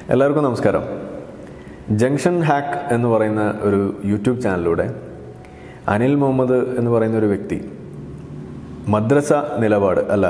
എല്ലാവർക്കും നമസ്കാരം junction hack എന്ന് പറയുന്ന ഒരു യൂട്യൂബ് ചാനലിലൂടെ അനിൽ മുഹമ്മദ് എന്ന് പറയുന്ന ഒരു വ്യക്തി മദ്രസ നിലപാട് അല്ല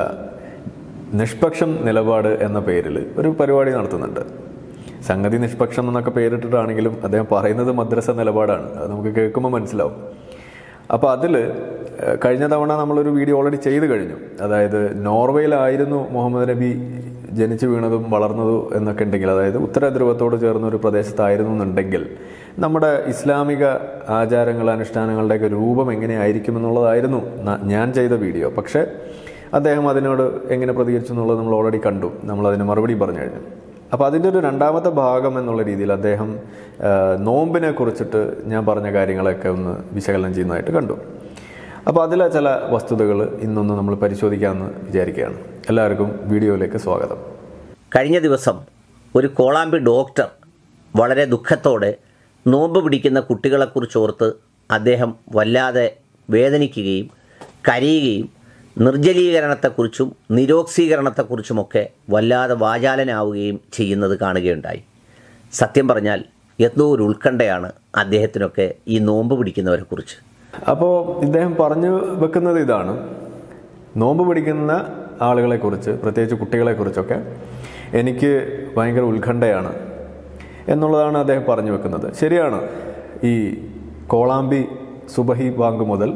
നിഷ്പക്ഷം നിലപാട് എന്ന പേരിൽ ഒരു പരിപാടി നടത്തുന്നുണ്ട് സംഗതി നിഷ്പക്ഷം എന്നൊക്കെ പേരിട്ടിട്ടാണെങ്കിലും അദ്ദേഹം പറയുന്നത് മദ്രസ നിലപാടാണ് അത് നമുക്ക് കേൾക്കുമ്പോൾ മനസ്സിലാവും അപ്പോൾ അതിൽ കഴിഞ്ഞ തവണ നമ്മളൊരു വീഡിയോ ഓൾറെഡി ചെയ്തു കഴിഞ്ഞു അതായത് നോർവേയിലായിരുന്നു മുഹമ്മദ് നബി ജനിച്ചു വീണതും വളർന്നതും എന്നൊക്കെ ഉണ്ടെങ്കിൽ അതായത് ഉത്തര ധ്രുവത്തോട് ചേർന്ന ഒരു പ്രദേശത്തായിരുന്നു എന്നുണ്ടെങ്കിൽ നമ്മുടെ ഇസ്ലാമിക ആചാരങ്ങൾ അനുഷ്ഠാനങ്ങളുടെയൊക്കെ രൂപം എങ്ങനെയായിരിക്കും എന്നുള്ളതായിരുന്നു ന- ഞാൻ ചെയ്ത വീഡിയോ പക്ഷേ അദ്ദേഹം അതിനോട് എങ്ങനെ പ്രതികരിച്ചു എന്നുള്ളത് നമ്മൾ ഓൾറെഡി കണ്ടു നമ്മൾ അതിന് മറുപടി പറഞ്ഞു കഴിഞ്ഞു അപ്പോൾ അതിൻ്റെ ഒരു രണ്ടാമത്തെ ഭാഗം എന്നുള്ള രീതിയിൽ അദ്ദേഹം ആ, നോമ്പിനെ കുറിച്ചിട്ട് ഞാൻ പറഞ്ഞ കാര്യങ്ങളൊക്കെ ഒന്ന് വിശകലനം ചെയ്യുന്നതായിട്ട് കണ്ടു അപ്പോൾ അതിലെ ചില വസ്തുതകൾ ഇന്നൊന്ന് നമ്മൾ പരിശോധിക്കാമെന്ന് വിചാരിക്കുകയാണ് എല്ലാവർക്കും വീഡിയോയിലേക്ക് സ്വാഗതം കഴിഞ്ഞ ദിവസം ഒരു കോളാമ്പി ഡോക്ടർ വളരെ ദുഃഖത്തോടെ നോമ്പ് പിടിക്കുന്ന കുട്ടികളെക്കുറിച്ചോർത്ത് അദ്ദേഹം വല്ലാതെ വേദനിക്കുകയും കരയുകയും നിർജ്ജലീകരണത്തെക്കുറിച്ചും നിരോക്സീകരണത്തെക്കുറിച്ചുമൊക്കെ വല്ലാതെ വാചാലനാവുകയും ചെയ്യുന്നത് കാണുകയുണ്ടായി സത്യം പറഞ്ഞാൽ എന്തോ ഒരു ഉത്കണ്ഠയാണ് അദ്ദേഹത്തിനൊക്കെ ഈ നോമ്പ് പിടിക്കുന്നവരെക്കുറിച്ച് അപ്പോൾ ഇദ്ദേഹം പറഞ്ഞു വെക്കുന്നത് ഇതാണ് നോമ്പ് പിടിക്കുന്ന ആളുകളെക്കുറിച്ച് പ്രത്യേകിച്ച് കുട്ടികളെക്കുറിച്ചൊക്കെ എനിക്ക് ഭയങ്കര ഉത്കണ്ഠയാണ് എന്നുള്ളതാണ് അദ്ദേഹം പറഞ്ഞു വെക്കുന്നത് ശരിയാണ് ഈ കോളാമ്പി സുബഹി ബാങ്ക് മുതൽ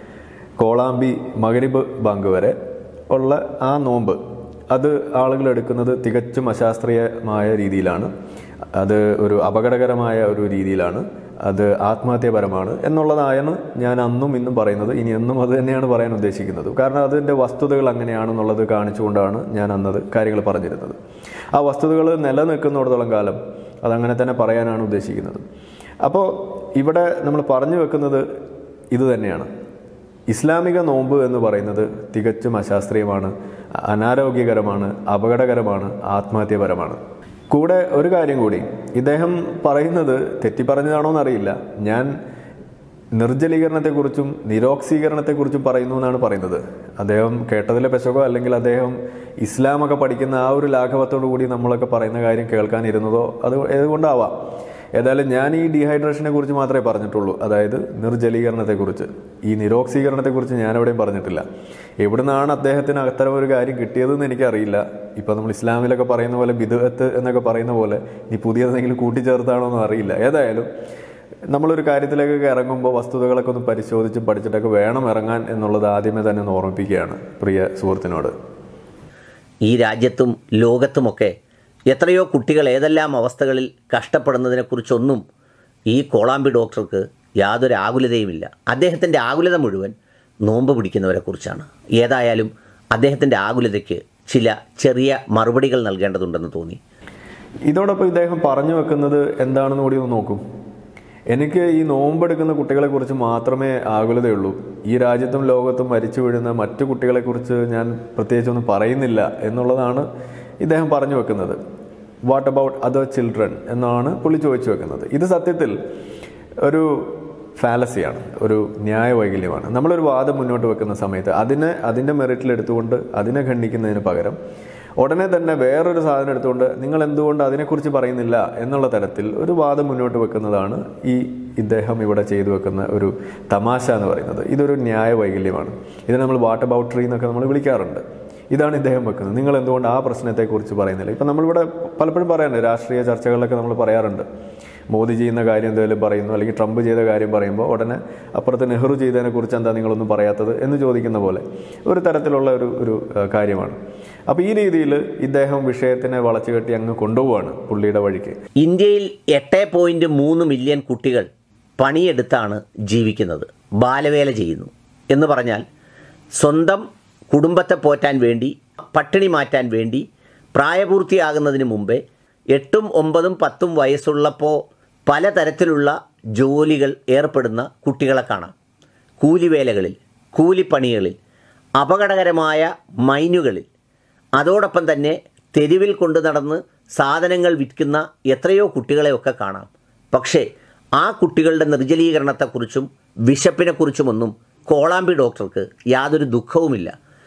കോളാമ്പി മകരിബ് ബാങ്ക് വരെ ഉള്ള ആ നോമ്പ് അത് ആളുകൾ എടുക്കുന്നത് തികച്ചും അശാസ്ത്രീയമായ രീതിയിലാണ് അത് ഒരു അപകടകരമായ ഒരു രീതിയിലാണ് അത് ആത്മഹത്യപരമാണ് എന്നുള്ളതായാണ് ഞാൻ അന്നും ഇന്നും പറയുന്നത് ഇനി എന്നും അത് തന്നെയാണ് പറയാൻ ഉദ്ദേശിക്കുന്നത് കാരണം അതിൻ്റെ വസ്തുതകൾ അങ്ങനെയാണെന്നുള്ളത് കാണിച്ചുകൊണ്ടാണ് ഞാൻ അന്നത് കാര്യങ്ങൾ പറഞ്ഞിരുന്നത് ആ വസ്തുതകൾ നിലനിൽക്കുന്നിടത്തോളം കാലം അതങ്ങനെ തന്നെ പറയാനാണ് ഉദ്ദേശിക്കുന്നത് അപ്പോൾ ഇവിടെ നമ്മൾ പറഞ്ഞു വെക്കുന്നത് ഇത് തന്നെയാണ് ഇസ്ലാമിക നോമ്പ് എന്ന് പറയുന്നത് തികച്ചും അശാസ്ത്രീയമാണ് അനാരോഗ്യകരമാണ് അപകടകരമാണ് ആത്മഹത്യപരമാണ് കൂടെ ഒരു കാര്യം കൂടി ഇദ്ദേഹം പറയുന്നത് തെറ്റിപ്പറഞ്ഞതാണോ എന്നറിയില്ല ഞാൻ നിർജ്ജലീകരണത്തെക്കുറിച്ചും നിരോക്സീകരണത്തെക്കുറിച്ചും പറയുന്നു എന്നാണ് പറയുന്നത് അദ്ദേഹം കേട്ടതിലെ പെശകോ അല്ലെങ്കിൽ അദ്ദേഹം ഇസ്ലാമൊക്കെ പഠിക്കുന്ന ആ ഒരു ലാഘവത്തോടു കൂടി നമ്മളൊക്കെ പറയുന്ന കാര്യം കേൾക്കാനിരുന്നതോ അത് ഏതുകൊണ്ടാവാം ഏതായാലും ഞാൻ ഈ ഡീഹൈഡ്രേഷനെ കുറിച്ച് മാത്രമേ പറഞ്ഞിട്ടുള്ളൂ അതായത് നിർജ്ജലീകരണത്തെക്കുറിച്ച് ഈ നിരോക്സീകരണത്തെക്കുറിച്ച് ഞാൻ എവിടെയും പറഞ്ഞിട്ടില്ല എവിടുന്നാണ് അദ്ദേഹത്തിന് അത്തരം ഒരു കാര്യം കിട്ടിയതെന്ന് എനിക്കറിയില്ല ഇപ്പം നമ്മൾ ഇസ്ലാമിലൊക്കെ പറയുന്ന പോലെ ബിദുഅത്ത് എന്നൊക്കെ പറയുന്ന പോലെ ഇനി പുതിയതെങ്കിലും കൂട്ടിച്ചേർത്താണോ എന്ന് അറിയില്ല ഏതായാലും നമ്മളൊരു കാര്യത്തിലേക്കൊക്കെ ഇറങ്ങുമ്പോൾ വസ്തുതകളൊക്കെ ഒന്ന് പരിശോധിച്ച് പഠിച്ചിട്ടൊക്കെ വേണം ഇറങ്ങാൻ എന്നുള്ളത് ആദ്യമേ തന്നെ ഒന്ന് ഓർമ്മിപ്പിക്കുകയാണ് പ്രിയ സുഹൃത്തിനോട് ഈ രാജ്യത്തും ലോകത്തുമൊക്കെ എത്രയോ കുട്ടികൾ ഏതെല്ലാം അവസ്ഥകളിൽ കഷ്ടപ്പെടുന്നതിനെക്കുറിച്ചൊന്നും ഈ കോളാമ്പി ഡോക്ടർക്ക് യാതൊരു ആകുലതയുമില്ല അദ്ദേഹത്തിൻ്റെ ആകുലത മുഴുവൻ നോമ്പ് പിടിക്കുന്നവരെക്കുറിച്ചാണ് ഏതായാലും അദ്ദേഹത്തിൻ്റെ ആകുലതയ്ക്ക് ചില ചെറിയ മറുപടികൾ നൽകേണ്ടതുണ്ടെന്ന് തോന്നി ഇതോടൊപ്പം ഇദ്ദേഹം പറഞ്ഞു വെക്കുന്നത് എന്താണെന്ന് കൂടി ഒന്ന് നോക്കും എനിക്ക് ഈ നോമ്പെടുക്കുന്ന കുട്ടികളെക്കുറിച്ച് മാത്രമേ ആകുലതയുള്ളൂ ഈ രാജ്യത്തും ലോകത്തും മരിച്ചു വീഴുന്ന മറ്റു കുട്ടികളെക്കുറിച്ച് ഞാൻ പ്രത്യേകിച്ചൊന്നും പറയുന്നില്ല എന്നുള്ളതാണ് ഇദ്ദേഹം പറഞ്ഞു വെക്കുന്നത് വാട്ട് അബൌട്ട് അതർ ചിൽഡ്രൻ എന്നാണ് പുള്ളി ചോദിച്ചു വെക്കുന്നത് ഇത് സത്യത്തിൽ ഒരു ഫാലസിയാണ് ഒരു ന്യായവൈകല്യമാണ് നമ്മളൊരു വാദം മുന്നോട്ട് വെക്കുന്ന സമയത്ത് അതിനെ അതിൻ്റെ മെറിറ്റിൽ എടുത്തുകൊണ്ട് അതിനെ ഖണ്ഡിക്കുന്നതിന് പകരം ഉടനെ തന്നെ വേറൊരു സാധനം എടുത്തുകൊണ്ട് നിങ്ങൾ എന്തുകൊണ്ട് അതിനെക്കുറിച്ച് പറയുന്നില്ല എന്നുള്ള തരത്തിൽ ഒരു വാദം മുന്നോട്ട് വെക്കുന്നതാണ് ഈ ഇദ്ദേഹം ഇവിടെ ചെയ്തു വെക്കുന്ന ഒരു തമാശ എന്ന് പറയുന്നത് ഇതൊരു ന്യായ വൈകല്യമാണ് ഇത് നമ്മൾ വാട്ട് ബൗട്ടറി എന്നൊക്കെ നമ്മൾ വിളിക്കാറുണ്ട് ഇതാണ് ഇദ്ദേഹം വെക്കുന്നത് നിങ്ങൾ എന്തുകൊണ്ട് ആ പ്രശ്നത്തെക്കുറിച്ച് പറയുന്നില്ല ഇപ്പം നമ്മളിവിടെ പലപ്പോഴും പറയാറുണ്ട് രാഷ്ട്രീയ ചർച്ചകളിലൊക്കെ നമ്മൾ പറയാറുണ്ട് മോദി ചെയ്യുന്ന കാര്യം എന്തെങ്കിലും പറയുന്നു അല്ലെങ്കിൽ ട്രംപ് ചെയ്ത കാര്യം പറയുമ്പോൾ ഉടനെ അപ്പുറത്ത് നെഹ്റു ചെയ്തതിനെ കുറിച്ച് എന്താ നിങ്ങളൊന്നും പറയാത്തത് എന്ന് ചോദിക്കുന്ന പോലെ ഒരു തരത്തിലുള്ള ഒരു ഒരു ആ, കാര്യമാണ് അപ്പോൾ ഈ രീതിയിൽ ഇദ്ദേഹം വിഷയത്തിനെ വളച്ചു കെട്ടി അങ്ങ് കൊണ്ടുപോവാണ് പുള്ളിയുടെ വഴിക്ക് ഇന്ത്യയിൽ എട്ട് പോയിൻറ്റ് മൂന്ന് മില്യൺ കുട്ടികൾ പണിയെടുത്താണ് ജീവിക്കുന്നത് ബാലവേല ചെയ്യുന്നു എന്ന് പറഞ്ഞാൽ സ്വന്തം കുടുംബത്തെ പോറ്റാൻ വേണ്ടി പട്ടിണി മാറ്റാൻ വേണ്ടി പ്രായപൂർത്തിയാകുന്നതിന് മുമ്പേ എട്ടും ഒമ്പതും പത്തും വയസ്സുള്ളപ്പോൾ പലതരത്തിലുള്ള ജോലികൾ ഏർപ്പെടുന്ന കുട്ടികളെ കാണാം കൂലിവേലകളിൽ കൂലിപ്പണികളിൽ അപകടകരമായ മൈനുകളിൽ അതോടൊപ്പം തന്നെ തെരുവിൽ കൊണ്ടു നടന്ന് സാധനങ്ങൾ വിൽക്കുന്ന എത്രയോ കുട്ടികളെയൊക്കെ കാണാം പക്ഷേ ആ കുട്ടികളുടെ നിർജ്ജലീകരണത്തെക്കുറിച്ചും വിശപ്പിനെക്കുറിച്ചുമൊന്നും കോളാമ്പി ഡോക്ടർക്ക് യാതൊരു ദുഃഖവുമില്ല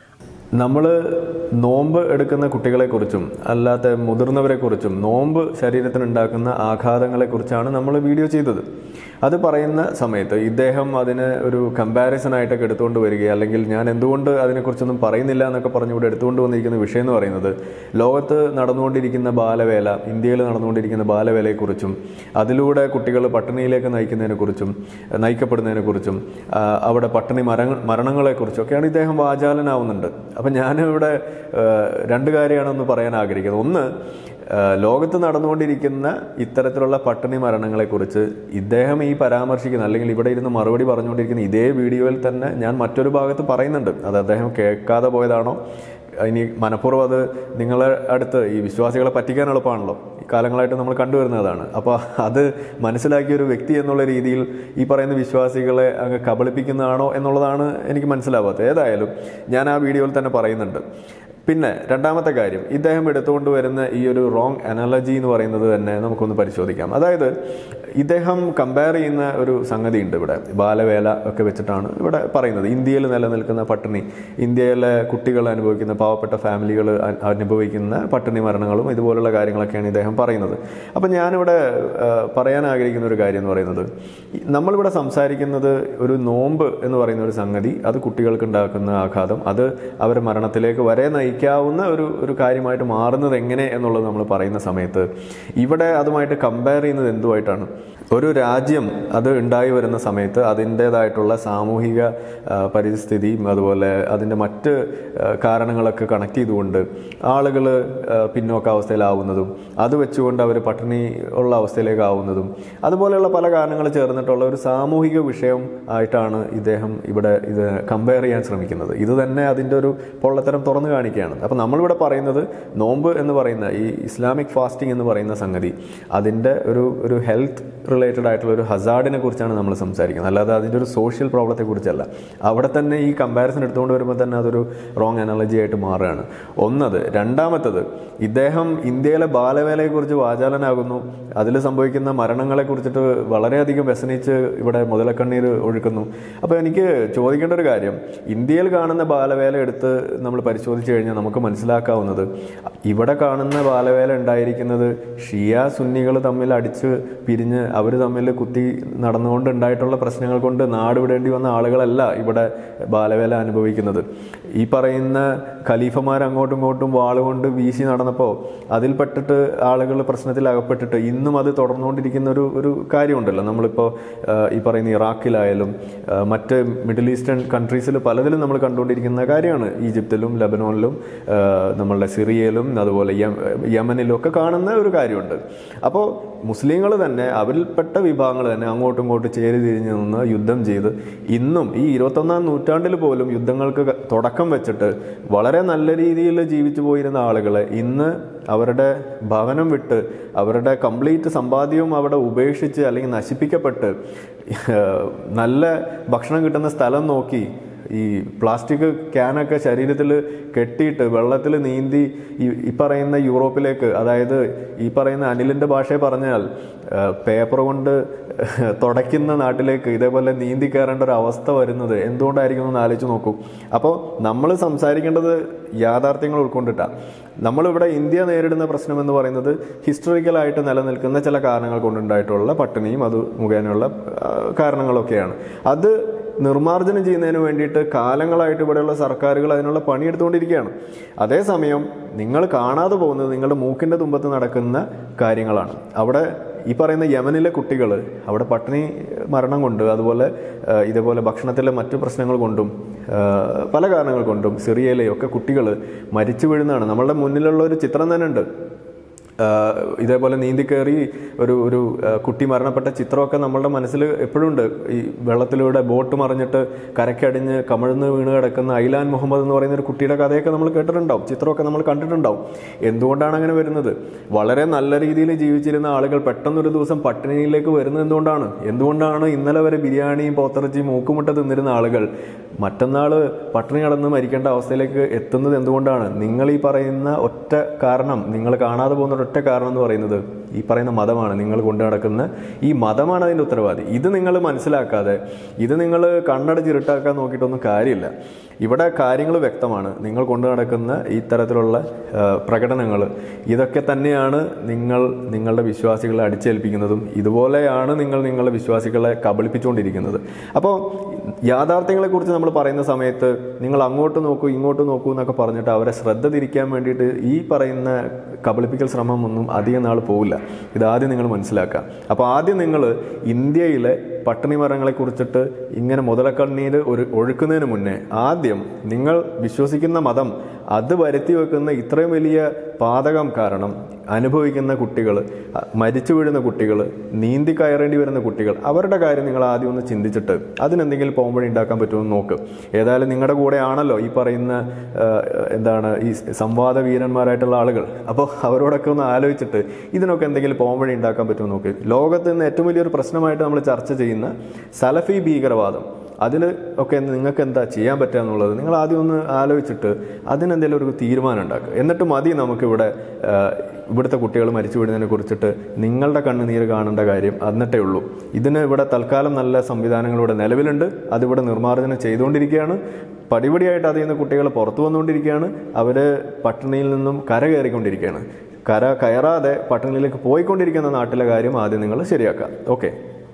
നമ്മൾ നോമ്പ് എടുക്കുന്ന കുട്ടികളെക്കുറിച്ചും അല്ലാത്ത മുതിർന്നവരെക്കുറിച്ചും നോമ്പ് ശരീരത്തിനുണ്ടാക്കുന്ന ആഘാതങ്ങളെക്കുറിച്ചാണ് നമ്മൾ വീഡിയോ ചെയ്തത് അത് പറയുന്ന സമയത്ത് ഇദ്ദേഹം അതിന് ഒരു കമ്പാരിസൺ ആയിട്ടൊക്കെ എടുത്തുകൊണ്ട് വരികയോ അല്ലെങ്കിൽ ഞാൻ എന്തുകൊണ്ട് അതിനെക്കുറിച്ചൊന്നും പറയുന്നില്ല എന്നൊക്കെ പറഞ്ഞ് ഇവിടെ എടുത്തുകൊണ്ട് വന്നിരിക്കുന്ന വിഷയം എന്ന് പറയുന്നത് ലോകത്ത് നടന്നുകൊണ്ടിരിക്കുന്ന ബാലവേല ഇന്ത്യയിൽ നടന്നുകൊണ്ടിരിക്കുന്ന ബാലവേലയെക്കുറിച്ചും അതിലൂടെ കുട്ടികൾ പട്ടിണിയിലേക്ക് നയിക്കുന്നതിനെക്കുറിച്ചും നയിക്കപ്പെടുന്നതിനെക്കുറിച്ചും ആ, അവിടെ പട്ടിണി മര മരണങ്ങളെക്കുറിച്ചും ഒക്കെയാണ് ഇദ്ദേഹം വാചാലനാവുന്നുണ്ട് അപ്പം ഞാനിവിടെ ആ, രണ്ട് കാര്യമാണെന്ന് പറയാൻ ആഗ്രഹിക്കുന്നത് ഒന്ന് ആ, ലോകത്ത് നടന്നുകൊണ്ടിരിക്കുന്ന ഇത്തരത്തിലുള്ള പട്ടിണി മരണങ്ങളെക്കുറിച്ച് ഇദ്ദേഹം ഈ പരാമർശിക്കുന്ന അല്ലെങ്കിൽ ഇവിടെ ഇരുന്ന് മറുപടി പറഞ്ഞുകൊണ്ടിരിക്കുന്ന ഇതേ വീഡിയോയിൽ തന്നെ ഞാൻ മറ്റൊരു ഭാഗത്ത് പറയുന്നുണ്ട് അത് അദ്ദേഹം കേൾക്കാതെ പോയതാണോ ഇനി മനഃപൂർവ്വം അത് നിങ്ങളെ അടുത്ത് ഈ വിശ്വാസികളെ പറ്റിക്കാൻ എളുപ്പമാണല്ലോ ഈ കാലങ്ങളായിട്ട് നമ്മൾ കണ്ടുവരുന്നതാണ് അപ്പോൾ അത് മനസ്സിലാക്കിയ ഒരു വ്യക്തി എന്നുള്ള രീതിയിൽ ഈ പറയുന്ന വിശ്വാസികളെ അങ്ങ് കബളിപ്പിക്കുന്നതാണോ എന്നുള്ളതാണ് എനിക്ക് മനസ്സിലാവാത്തത് ഏതായാലും ഞാൻ ആ വീഡിയോയിൽ തന്നെ പറയുന്നുണ്ട് പിന്നെ രണ്ടാമത്തെ കാര്യം ഇദ്ദേഹം എടുത്തുകൊണ്ട് വരുന്ന ഈ ഒരു റോങ് അനാലജി എന്ന് പറയുന്നത് തന്നെ നമുക്കൊന്ന് പരിശോധിക്കാം അതായത് ഇദ്ദേഹം കമ്പയർ ചെയ്യുന്ന ഒരു സംഗതി ഉണ്ട് ഇവിടെ ബാലവേല ഒക്കെ വെച്ചിട്ടാണ് ഇവിടെ പറയുന്നത് ഇന്ത്യയിൽ നിലനിൽക്കുന്ന പട്ടിണി ഇന്ത്യയിലെ കുട്ടികൾ അനുഭവിക്കുന്ന പാവപ്പെട്ട ഫാമിലികൾ അനുഭവിക്കുന്ന പട്ടിണി മരണങ്ങളും ഇതുപോലുള്ള കാര്യങ്ങളൊക്കെയാണ് ഇദ്ദേഹം പറയുന്നത് അപ്പം ഞാനിവിടെ ആ, പറയാൻ ആഗ്രഹിക്കുന്ന ഒരു കാര്യം എന്ന് പറയുന്നത് ഈ നമ്മളിവിടെ സംസാരിക്കുന്നത് ഒരു നോമ്പ് എന്ന് പറയുന്ന ഒരു സംഗതി അത് കുട്ടികൾക്ക് ഉണ്ടാക്കുന്ന ആഘാതം അത് അവരെ മരണത്തിലേക്ക് വരെ നയിക്കാവുന്ന ഒരു ഒരു കാര്യമായിട്ട് മാറുന്നത് എങ്ങനെ എന്നുള്ളത് നമ്മൾ പറയുന്ന സമയത്ത് ഇവിടെ അതുമായിട്ട് കമ്പയർ ചെയ്യുന്നത് എന്തുമായിട്ടാണ് ഒരു രാജ്യം അത് ഉണ്ടായി വരുന്ന സമയത്ത് അതിൻ്റേതായിട്ടുള്ള സാമൂഹിക ആ, പരിസ്ഥിതിയും അതുപോലെ അതിൻ്റെ മറ്റ് ആ, കാരണങ്ങളൊക്കെ കണക്ട് ചെയ്തുകൊണ്ട് ആളുകൾ പിന്നോക്കാവസ്ഥയിലാവുന്നതും അത് വെച്ചുകൊണ്ട് അവർ പട്ടിണി ഉള്ള അവസ്ഥയിലേക്ക് ആവുന്നതും അതുപോലെയുള്ള പല കാരണങ്ങൾ ചേർന്നിട്ടുള്ള ഒരു സാമൂഹിക വിഷയം ആയിട്ടാണ് ഇദ്ദേഹം ഇവിടെ ഇത് കമ്പയർ ചെയ്യാൻ ശ്രമിക്കുന്നത് ഇത് തന്നെ അതിൻ്റെ ഒരു പൊള്ളത്തരം തുറന്നു കാണിക്കുകയാണ് അപ്പോൾ നമ്മളിവിടെ പറയുന്നത് നോമ്പ് എന്ന് പറയുന്ന ഈ ഇസ്ലാമിക് ഫാസ്റ്റിംഗ് എന്ന് പറയുന്ന സംഗതി അതിൻ്റെ ഒരു ഒരു ഹെൽത്ത് റിലേറ്റഡ് ആയിട്ടുള്ള ഒരു ഹസാർഡിനെ കുറിച്ചാണ് നമ്മൾ സംസാരിക്കുന്നത് അല്ലാതെ അതിൻ്റെ ഒരു സോഷ്യൽ പ്രോബ്ലത്തെ കുറിച്ചല്ല അവിടെ തന്നെ ഈ കമ്പാരിസൺ എടുത്തുകൊണ്ട് വരുമ്പോൾ തന്നെ അതൊരു റോങ് അനാലജി ആയിട്ട് മാറുകയാണ് ഒന്നത് രണ്ടാമത്തത് ഇദ്ദേഹം ഇന്ത്യയിലെ ബാലവേലയെക്കുറിച്ച് വാചാലനാകുന്നു അതിൽ സംഭവിക്കുന്ന മരണങ്ങളെ കുറിച്ചിട്ട് വളരെയധികം വ്യസനിച്ച് ഇവിടെ മുതലക്കണ്ണീർ ഒഴുക്കുന്നു അപ്പോൾ എനിക്ക് ചോദിക്കേണ്ട ഒരു കാര്യം ഇന്ത്യയിൽ കാണുന്ന ബാലവേല എടുത്ത് നമ്മൾ പരിശോധിച്ച് കഴിഞ്ഞാൽ നമുക്ക് മനസ്സിലാക്കാവുന്നത് ഇവിടെ കാണുന്ന ബാലവേല ഉണ്ടായിരിക്കുന്നത് ഷിയ സുന്നികൾ തമ്മിൽ അടിച്ച് പിരിഞ്ഞ് അവർ തമ്മിൽ കുത്തി നടന്നുകൊണ്ട് ഉണ്ടായിട്ടുള്ള പ്രശ്നങ്ങൾ കൊണ്ട് നാട് വിടേണ്ടി വന്ന ആളുകളല്ല ഇവിടെ ബാലവേല അനുഭവിക്കുന്നത് ഈ പറയുന്ന ഖലീഫമാർ അങ്ങോട്ടും ഇങ്ങോട്ടും വാളുകൊണ്ട് വീശി നടന്നപ്പോൾ അതിൽപ്പെട്ടിട്ട് ആളുകൾ പ്രശ്നത്തിൽ അകപ്പെട്ടിട്ട് ഇന്നും അത് തുടർന്നുകൊണ്ടിരിക്കുന്ന ഒരു ഒരു കാര്യമുണ്ടല്ലോ നമ്മളിപ്പോൾ ആ, ഈ പറയുന്ന ഇറാഖിലായാലും ആ, മറ്റ് മിഡിൽ ഈസ്റ്റേൺ കൺട്രീസിൽ പലതിലും നമ്മൾ കണ്ടുകൊണ്ടിരിക്കുന്ന കാര്യമാണ് ഈജിപ്തിലും ലബനോനിലും ആ, നമ്മളുടെ സിറിയയിലും അതുപോലെ യം- യമനിലും ഒക്കെ കാണുന്ന ഒരു കാര്യമുണ്ട് അപ്പോൾ മുസ്ലിങ്ങൾ തന്നെ അവരിൽപ്പെട്ട വിഭാഗങ്ങൾ തന്നെ അങ്ങോട്ടും ഇങ്ങോട്ടും ചേരി തിരിഞ്ഞ് നിന്ന് യുദ്ധം ചെയ്ത് ഇന്നും ഈ ഇരുപത്തൊന്നാം നൂറ്റാണ്ടിൽ പോലും യുദ്ധങ്ങൾക്ക് ക- തുടക്കം വെച്ചിട്ട് വളരെ നല്ല രീതിയിൽ ജീവിച്ചു പോയിരുന്ന ആളുകളെ ഇന്ന് അവരുടെ ഭവനം വിട്ട് അവരുടെ കംപ്ലീറ്റ് സമ്പാദ്യവും അവിടെ ഉപേക്ഷിച്ച് അല്ലെങ്കിൽ നശിപ്പിക്കപ്പെട്ട് നല്ല ഭക്ഷണം കിട്ടുന്ന സ്ഥലം നോക്കി ഈ പ്ലാസ്റ്റിക് ക്യാനൊക്കെ ശരീരത്തിൽ കെട്ടിയിട്ട് വെള്ളത്തിൽ നീന്തി ഈ ഈ പറയുന്ന യൂറോപ്പിലേക്ക് അതായത് ഈ പറയുന്ന അനിലിൻ്റെ ഭാഷയെ പറഞ്ഞാൽ പേപ്പർ കൊണ്ട് തുടയ്ക്കുന്ന നാട്ടിലേക്ക് ഇതേപോലെ നീന്തി കയറേണ്ട ഒരു അവസ്ഥ വരുന്നത് എന്തുകൊണ്ടായിരിക്കും എന്ന് ആലോചിച്ച് നോക്കൂ അപ്പോൾ നമ്മൾ സംസാരിക്കേണ്ടത് യാഥാർത്ഥ്യങ്ങൾ ഉൾക്കൊണ്ടിട്ടാണ് നമ്മളിവിടെ ഇന്ത്യ നേരിടുന്ന പ്രശ്നം എന്ന് പറയുന്നത് ഹിസ്റ്ററിക്കലായിട്ട് നിലനിൽക്കുന്ന ചില കാരണങ്ങൾ കൊണ്ടുണ്ടായിട്ടുള്ള പട്ടിണിയും അത് മുഖേനയുള്ള ആ, കാരണങ്ങളൊക്കെയാണ് അത് നിർമ്മാർജ്ജനം ചെയ്യുന്നതിന് വേണ്ടിയിട്ട് കാലങ്ങളായിട്ട് ഇവിടെയുള്ള സർക്കാരുകൾ അതിനുള്ള പണിയെടുത്തുകൊണ്ടിരിക്കുകയാണ് അതേസമയം നിങ്ങൾ കാണാതെ പോകുന്നത് നിങ്ങളുടെ മൂക്കിൻ്റെ തുമ്പത്ത് നടക്കുന്ന കാര്യങ്ങളാണ് അവിടെ ഈ പറയുന്ന യമനിലെ കുട്ടികൾ അവിടെ പട്ടിണി മരണം കൊണ്ട് അതുപോലെ ആ, ഇതേപോലെ ഭക്ഷണത്തിലെ മറ്റു പ്രശ്നങ്ങൾ കൊണ്ടും ആ, പല കാരണങ്ങൾ കൊണ്ടും സിറിയയിലെയൊക്കെ കുട്ടികൾ മരിച്ചു വീഴുന്നതാണ് നമ്മളുടെ മുന്നിലുള്ള ഒരു ചിത്രം തന്നെ ഉണ്ട് ആഹ് ഇതേപോലെ നീന്തി കയറി ഒരു ഒരു ആഹ് കുട്ടി മരണപ്പെട്ട ചിത്രമൊക്കെ നമ്മളുടെ മനസ്സിൽ എപ്പോഴും ഉണ്ട് ഈ വെള്ളത്തിലൂടെ ബോട്ട് മറിഞ്ഞിട്ട് കരക്കടിഞ്ഞ് കമിഴ്ന്ന് വീണ് കിടക്കുന്ന ഐലാൻ മുഹമ്മദ് എന്ന് പറയുന്ന ഒരു കുട്ടിയുടെ കഥയൊക്കെ നമ്മൾ കേട്ടിട്ടുണ്ടാവും ചിത്രമൊക്കെ നമ്മൾ കണ്ടിട്ടുണ്ടാവും എന്തുകൊണ്ടാണ് അങ്ങനെ വരുന്നത് വളരെ നല്ല രീതിയിൽ ജീവിച്ചിരുന്ന ആളുകൾ പെട്ടെന്നൊരു ദിവസം പട്ടിണിയിലേക്ക് വരുന്നത് എന്തുകൊണ്ടാണ് എന്തുകൊണ്ടാണ് ഇന്നലെ വരെ ബിരിയാണിയും പോത്തിറച്ചിയും മൂക്കുമുട്ട തിന്നിരുന്ന ആളുകൾ മറ്റന്നാൾ പട്ടിണി കടന്ന് മരിക്കേണ്ട അവസ്ഥയിലേക്ക് എത്തുന്നത് എന്തുകൊണ്ടാണ് നിങ്ങൾ ഈ പറയുന്ന ഒറ്റ കാരണം നിങ്ങൾ കാണാതെ പോകുന്ന ഒറ്റ കാരണം എന്ന് പറയുന്നത് ഈ പറയുന്ന മതമാണ് നിങ്ങൾ കൊണ്ടു നടക്കുന്ന ഈ മതമാണ് അതിൻ്റെ ഉത്തരവാദി ഇത് നിങ്ങൾ മനസ്സിലാക്കാതെ ഇത് നിങ്ങൾ കണ്ണടച്ച് ഇരുട്ടാക്കാൻ നോക്കിയിട്ടൊന്നും കാര്യമില്ല ഇവിടെ കാര്യങ്ങൾ വ്യക്തമാണ് നിങ്ങൾ കൊണ്ടു നടക്കുന്ന ഇത്തരത്തിലുള്ള പ്രകടനങ്ങൾ ഇതൊക്കെ തന്നെയാണ് നിങ്ങൾ നിങ്ങളുടെ വിശ്വാസികളെ അടിച്ചേൽപ്പിക്കുന്നതും ഇതുപോലെയാണ് നിങ്ങൾ നിങ്ങളുടെ വിശ്വാസികളെ കബളിപ്പിച്ചുകൊണ്ടിരിക്കുന്നത് അപ്പോൾ യാഥാർത്ഥ്യങ്ങളെക്കുറിച്ച് നമ്മൾ പറയുന്ന സമയത്ത് നിങ്ങൾ അങ്ങോട്ട് നോക്കൂ ഇങ്ങോട്ട് നോക്കൂ എന്നൊക്കെ പറഞ്ഞിട്ട് അവരെ ശ്രദ്ധ തിരിക്കാൻ വേണ്ടിയിട്ട് ഈ പറയുന്ന കബളിപ്പിക്കൽ ശ്രമം ഒന്നും അധികം നാൾ പോവില്ല ഇതാദ്യം നിങ്ങൾ മനസ്സിലാക്കുക അപ്പോൾ ആദ്യം നിങ്ങൾ ഇന്ത്യയിലെ പട്ടിണി മരങ്ങളെ കുറിച്ചിട്ട് ഇങ്ങനെ മുതലക്കണ്ണീർ ഒരു ഒഴുക്കുന്നതിന് മുന്നേ ആദ്യം നിങ്ങൾ വിശ്വസിക്കുന്ന മതം അത് വരുത്തി വെക്കുന്ന ഇത്രയും വലിയ പാതകം കാരണം അനുഭവിക്കുന്ന കുട്ടികൾ മരിച്ചു വീഴുന്ന കുട്ടികൾ നീന്തി കയറേണ്ടി വരുന്ന കുട്ടികൾ അവരുടെ കാര്യം നിങ്ങൾ ആദ്യം ഒന്ന് ചിന്തിച്ചിട്ട് അതിനെന്തെങ്കിലും പോകുമ്പോഴേ ഉണ്ടാക്കാൻ പറ്റുമെന്ന് നോക്ക് ഏതായാലും നിങ്ങളുടെ കൂടെ ആണല്ലോ ഈ പറയുന്ന ആ, എന്താണ് ഈ സംവാദ വീരന്മാരായിട്ടുള്ള ആളുകൾ അപ്പോൾ അവരോടൊക്കെ ഒന്ന് ആലോചിച്ചിട്ട് ഇതിനൊക്കെ എന്തെങ്കിലും പോകുമ്പോഴേ ഉണ്ടാക്കാൻ പറ്റുമെന്ന് നോക്ക് ലോകത്ത് നിന്ന് ഏറ്റവും വലിയൊരു പ്രശ്നമായിട്ട് നമ്മൾ ചർച്ച ചെയ്യുന്ന സലഫി ഭീകരവാദം അതിൽ ഒക്കെ നിങ്ങൾക്ക് എന്താ ചെയ്യാൻ പറ്റുക എന്നുള്ളത് നിങ്ങൾ ആദ്യം ഒന്ന് ആലോചിച്ചിട്ട് അതിനെന്തെങ്കിലും ഒരു തീരുമാനം ഉണ്ടാക്കുക എന്നിട്ട് മതി നമുക്കിവിടെ ആ, ഇവിടുത്തെ കുട്ടികൾ മരിച്ചു വീഴുന്നതിനെ കുറിച്ചിട്ട് നിങ്ങളുടെ കണ്ണുനീര് കാണേണ്ട കാര്യം എന്നിട്ടേ ഉള്ളൂ ഇതിന് ഇവിടെ തൽക്കാലം നല്ല സംവിധാനങ്ങൾ ഇവിടെ നിലവിലുണ്ട് അതിവിടെ നിർമ്മാർജ്ജനം ചെയ്തുകൊണ്ടിരിക്കുകയാണ് പടിപടിയായിട്ട് അതിൽ നിന്ന് കുട്ടികൾ പുറത്തു വന്നുകൊണ്ടിരിക്കുകയാണ് അവർ പട്ടിണിയിൽ നിന്നും കര കയറിക്കൊണ്ടിരിക്കുകയാണ് കര കയറാതെ പട്ടിണിയിലേക്ക് പോയിക്കൊണ്ടിരിക്കുന്ന നാട്ടിലെ കാര്യം ആദ്യം നിങ്ങൾ ശരിയാക്കുക ഓക്കെ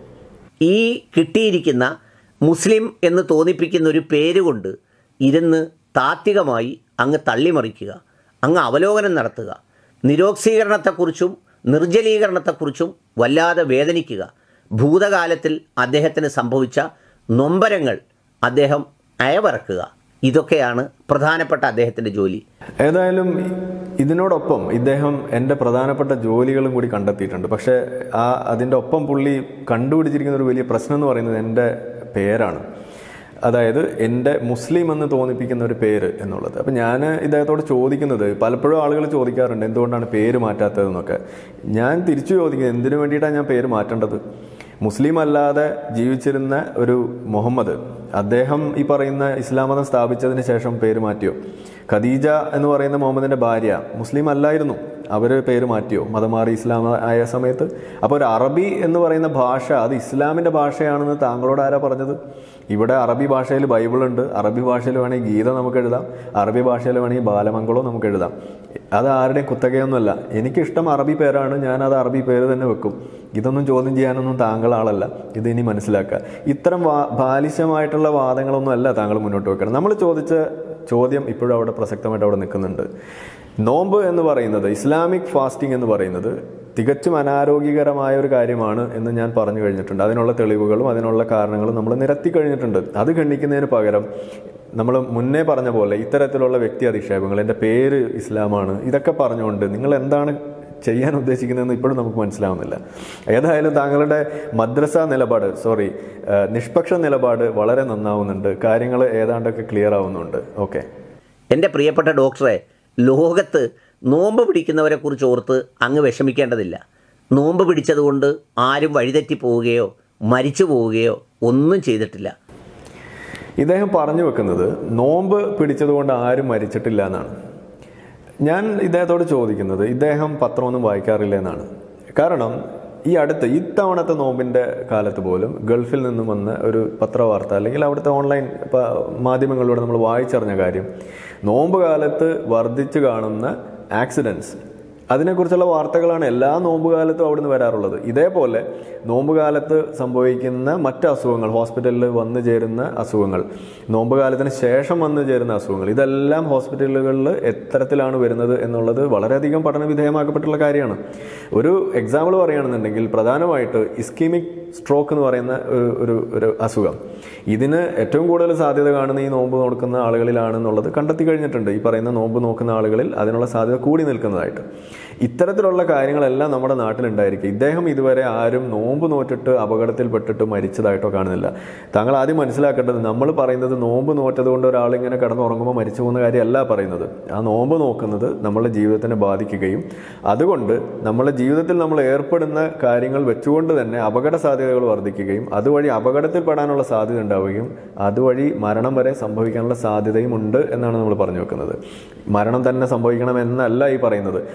ഈ കിട്ടിയിരിക്കുന്ന മുസ്ലിം എന്ന് തോന്നിപ്പിക്കുന്ന ഒരു പേര് കൊണ്ട് ഇരുന്ന് താത്വികമായി അങ്ങ് തള്ളിമറിക്കുക അങ്ങ് അവലോകനം നടത്തുക നിരോക്സീകരണത്തെക്കുറിച്ചും നിർജ്ജലീകരണത്തെക്കുറിച്ചും വല്ലാതെ വേദനിക്കുക ഭൂതകാലത്തിൽ അദ്ദേഹത്തിന് സംഭവിച്ച നൊമ്പരങ്ങൾ അദ്ദേഹം അയവറക്കുക ഇതൊക്കെയാണ് പ്രധാനപ്പെട്ട അദ്ദേഹത്തിൻ്റെ ജോലി ഏതായാലും ഇതിനോടൊപ്പം ഇദ്ദേഹം എൻ്റെ പ്രധാനപ്പെട്ട ജോലികളും കൂടി കണ്ടെത്തിയിട്ടുണ്ട് പക്ഷേ ആ അതിൻ്റെ ഒപ്പം പുള്ളി കണ്ടുപിടിച്ചിരിക്കുന്ന ഒരു വലിയ പ്രശ്നം എന്ന് പറയുന്നത് എൻ്റെ പേരാണ് അതായത് എൻ്റെ മുസ്ലിം എന്ന് തോന്നിപ്പിക്കുന്ന ഒരു പേര് എന്നുള്ളത് അപ്പം ഞാൻ ഇദ്ദേഹത്തോട് ചോദിക്കുന്നത് പലപ്പോഴും ആളുകൾ ചോദിക്കാറുണ്ട് എന്തുകൊണ്ടാണ് പേര് മാറ്റാത്തതെന്നൊക്കെ ഞാൻ തിരിച്ചു ചോദിക്കുന്നത് എന്തിനു വേണ്ടിയിട്ടാണ് ഞാൻ പേര് മാറ്റേണ്ടത് മുസ്ലിം അല്ലാതെ ജീവിച്ചിരുന്ന ഒരു മുഹമ്മദ് അദ്ദേഹം ഈ പറയുന്ന ഇസ്ലാം മതം സ്ഥാപിച്ചതിന് ശേഷം പേര് മാറ്റിയോ ഖദീജ എന്ന് പറയുന്ന മുഹമ്മദിന്റെ ഭാര്യ മുസ്ലിം അല്ലായിരുന്നു അവർ പേര് മാറ്റിയോ മതം മാറി ഇസ്ലാം ആയ സമയത്ത് അപ്പോൾ ഒരു അറബി എന്ന് പറയുന്ന ഭാഷ അത് ഇസ്ലാമിന്റെ ഭാഷയാണെന്ന് താങ്കളോട് ആരാ പറഞ്ഞത് ഇവിടെ അറബി ഭാഷയിൽ ബൈബിൾ ഉണ്ട് അറബി ഭാഷയിൽ വേണമെങ്കിൽ ഗീത നമുക്ക് എഴുതാം അറബി ഭാഷയിൽ വേണമെങ്കിൽ ബാലമംഗളവും നമുക്ക് എഴുതാം അത് ആരുടെയും കുത്തകയൊന്നുമല്ല എനിക്കിഷ്ടം അറബി പേരാണ് ഞാൻ അത് അറബി പേര് തന്നെ വെക്കും ഇതൊന്നും ചോദ്യം ചെയ്യാനൊന്നും താങ്കൾ ആളല്ല ഇത് ഇനി മനസ്സിലാക്കുക ഇത്തരം വാ ബാലിശമായിട്ടുള്ള വാദങ്ങളൊന്നും അല്ല താങ്കൾ മുന്നോട്ട് വെക്കണം നമ്മൾ ചോദിച്ച ചോദ്യം ഇപ്പോഴും അവിടെ പ്രസക്തമായിട്ട് അവിടെ നിൽക്കുന്നുണ്ട് നോമ്പ് എന്ന് പറയുന്നത് ഇസ്ലാമിക് ഫാസ്റ്റിംഗ് എന്ന് പറയുന്നത് തികച്ചും അനാരോഗ്യകരമായ ഒരു കാര്യമാണ് എന്ന് ഞാൻ പറഞ്ഞു കഴിഞ്ഞിട്ടുണ്ട് അതിനുള്ള തെളിവുകളും അതിനുള്ള കാരണങ്ങളും നമ്മൾ നിരത്തി കഴിഞ്ഞിട്ടുണ്ട് അത് ഖണ്ഡിക്കുന്നതിന് പകരം നമ്മൾ മുന്നേ പറഞ്ഞ പോലെ ഇത്തരത്തിലുള്ള വ്യക്തി അധിക്ഷേപങ്ങൾ എൻ്റെ പേര് ഇസ്ലാമാണ് ഇതൊക്കെ പറഞ്ഞുകൊണ്ട് നിങ്ങൾ എന്താണ് ചെയ്യാൻ ഉദ്ദേശിക്കുന്നതെന്ന് ഇപ്പോഴും നമുക്ക് മനസ്സിലാവുന്നില്ല ഏതായാലും താങ്കളുടെ മദ്രസ നിലപാട് സോറി നിഷ്പക്ഷ നിലപാട് വളരെ നന്നാവുന്നുണ്ട് കാര്യങ്ങൾ ഏതാണ്ടൊക്കെ ക്ലിയർ ആവുന്നുണ്ട് ഓക്കെ എൻ്റെ പ്രിയപ്പെട്ട ഡോക്ടറെ ലോകത്ത് നോമ്പ് പിടിക്കുന്നവരെ കുറിച്ച് ഓർത്ത് അങ്ങ് വിഷമിക്കേണ്ടതില്ല നോമ്പ് പിടിച്ചതുകൊണ്ട് ആരും വഴിതെറ്റി പോവുകയോ മരിച്ചു പോവുകയോ ഒന്നും ചെയ്തിട്ടില്ല ഇദ്ദേഹം പറഞ്ഞു വെക്കുന്നത് നോമ്പ് പിടിച്ചതുകൊണ്ട് ആരും മരിച്ചിട്ടില്ല എന്നാണ് ഞാൻ ഇദ്ദേഹത്തോട് ചോദിക്കുന്നത് ഇദ്ദേഹം പത്രമൊന്നും വായിക്കാറില്ല എന്നാണ് കാരണം ഈ അടുത്ത് ഇത്തവണത്തെ നോമ്പിൻ്റെ കാലത്ത് പോലും ഗൾഫിൽ നിന്നും വന്ന ഒരു പത്രവാർത്ത അല്ലെങ്കിൽ അവിടുത്തെ ഓൺലൈൻ പ- മാധ്യമങ്ങളിലൂടെ നമ്മൾ വായിച്ചറിഞ്ഞ കാര്യം നോമ്പ് കാലത്ത് വർദ്ധിച്ചു കാണുന്ന ആക്സിഡൻസ് അതിനെക്കുറിച്ചുള്ള വാർത്തകളാണ് എല്ലാ നോമ്പുകാലത്തും അവിടുന്ന് വരാറുള്ളത് ഇതേപോലെ നോമ്പുകാലത്ത് സംഭവിക്കുന്ന മറ്റ് അസുഖങ്ങൾ ഹോസ്പിറ്റലിൽ വന്നു ചേരുന്ന അസുഖങ്ങൾ നോമ്പുകാലത്തിന് ശേഷം വന്നു ചേരുന്ന അസുഖങ്ങൾ ഇതെല്ലാം ഹോസ്പിറ്റലുകളിൽ എത്തരത്തിലാണ് വരുന്നത് എന്നുള്ളത് വളരെയധികം പഠന വിധേയമാക്കപ്പെട്ടുള്ള കാര്യമാണ് ഒരു എക്സാമ്പിൾ പറയുകയാണെന്നുണ്ടെങ്കിൽ പ്രധാനമായിട്ട് ഇസ്കീമിക് സ്ട്രോക്ക് എന്ന് പറയുന്ന ഒരു ഒരു ഒരു അസുഖം ഇതിന് ഏറ്റവും കൂടുതൽ സാധ്യത കാണുന്ന ഈ നോമ്പ് നോക്കുന്ന ആളുകളിലാണെന്നുള്ളത് കണ്ടെത്തി കഴിഞ്ഞിട്ടുണ്ട് ഈ പറയുന്ന നോമ്പ് നോക്കുന്ന ആളുകളിൽ അതിനുള്ള സാധ്യത കൂടി നിൽക്കുന്നതായിട്ട് ഇത്തരത്തിലുള്ള കാര്യങ്ങളെല്ലാം നമ്മുടെ നാട്ടിലുണ്ടായിരിക്കും ഇദ്ദേഹം ഇതുവരെ ആരും നോമ്പ് നോറ്റിട്ട് അപകടത്തിൽപ്പെട്ടിട്ട് മരിച്ചതായിട്ടോ കാണുന്നില്ല താങ്കൾ ആദ്യം മനസ്സിലാക്കേണ്ടത് നമ്മൾ പറയുന്നത് നോമ്പ് നോറ്റത് കൊണ്ട് ഒരാളിങ്ങനെ കിടന്നുറങ്ങുമ്പോൾ മരിച്ചു പോകുന്ന കാര്യമല്ല പറയുന്നത് ആ നോമ്പ് നോക്കുന്നത് നമ്മളുടെ ജീവിതത്തിനെ ബാധിക്കുകയും അതുകൊണ്ട് നമ്മളുടെ ജീവിതത്തിൽ നമ്മൾ ഏർപ്പെടുന്ന കാര്യങ്ങൾ വെച്ചുകൊണ്ട് തന്നെ അപകട സാധ്യതകൾ വർദ്ധിക്കുകയും അതുവഴി അപകടത്തിൽപ്പെടാനുള്ള സാധ്യത ഉണ്ടാവുകയും അതുവഴി മരണം വരെ സംഭവിക്കാനുള്ള സാധ്യതയും ഉണ്ട് എന്നാണ് നമ്മൾ പറഞ്ഞു വെക്കുന്നത് മരണം തന്നെ സംഭവിക്കണം എന്നല്ല ഈ പറയുന്നത് അത്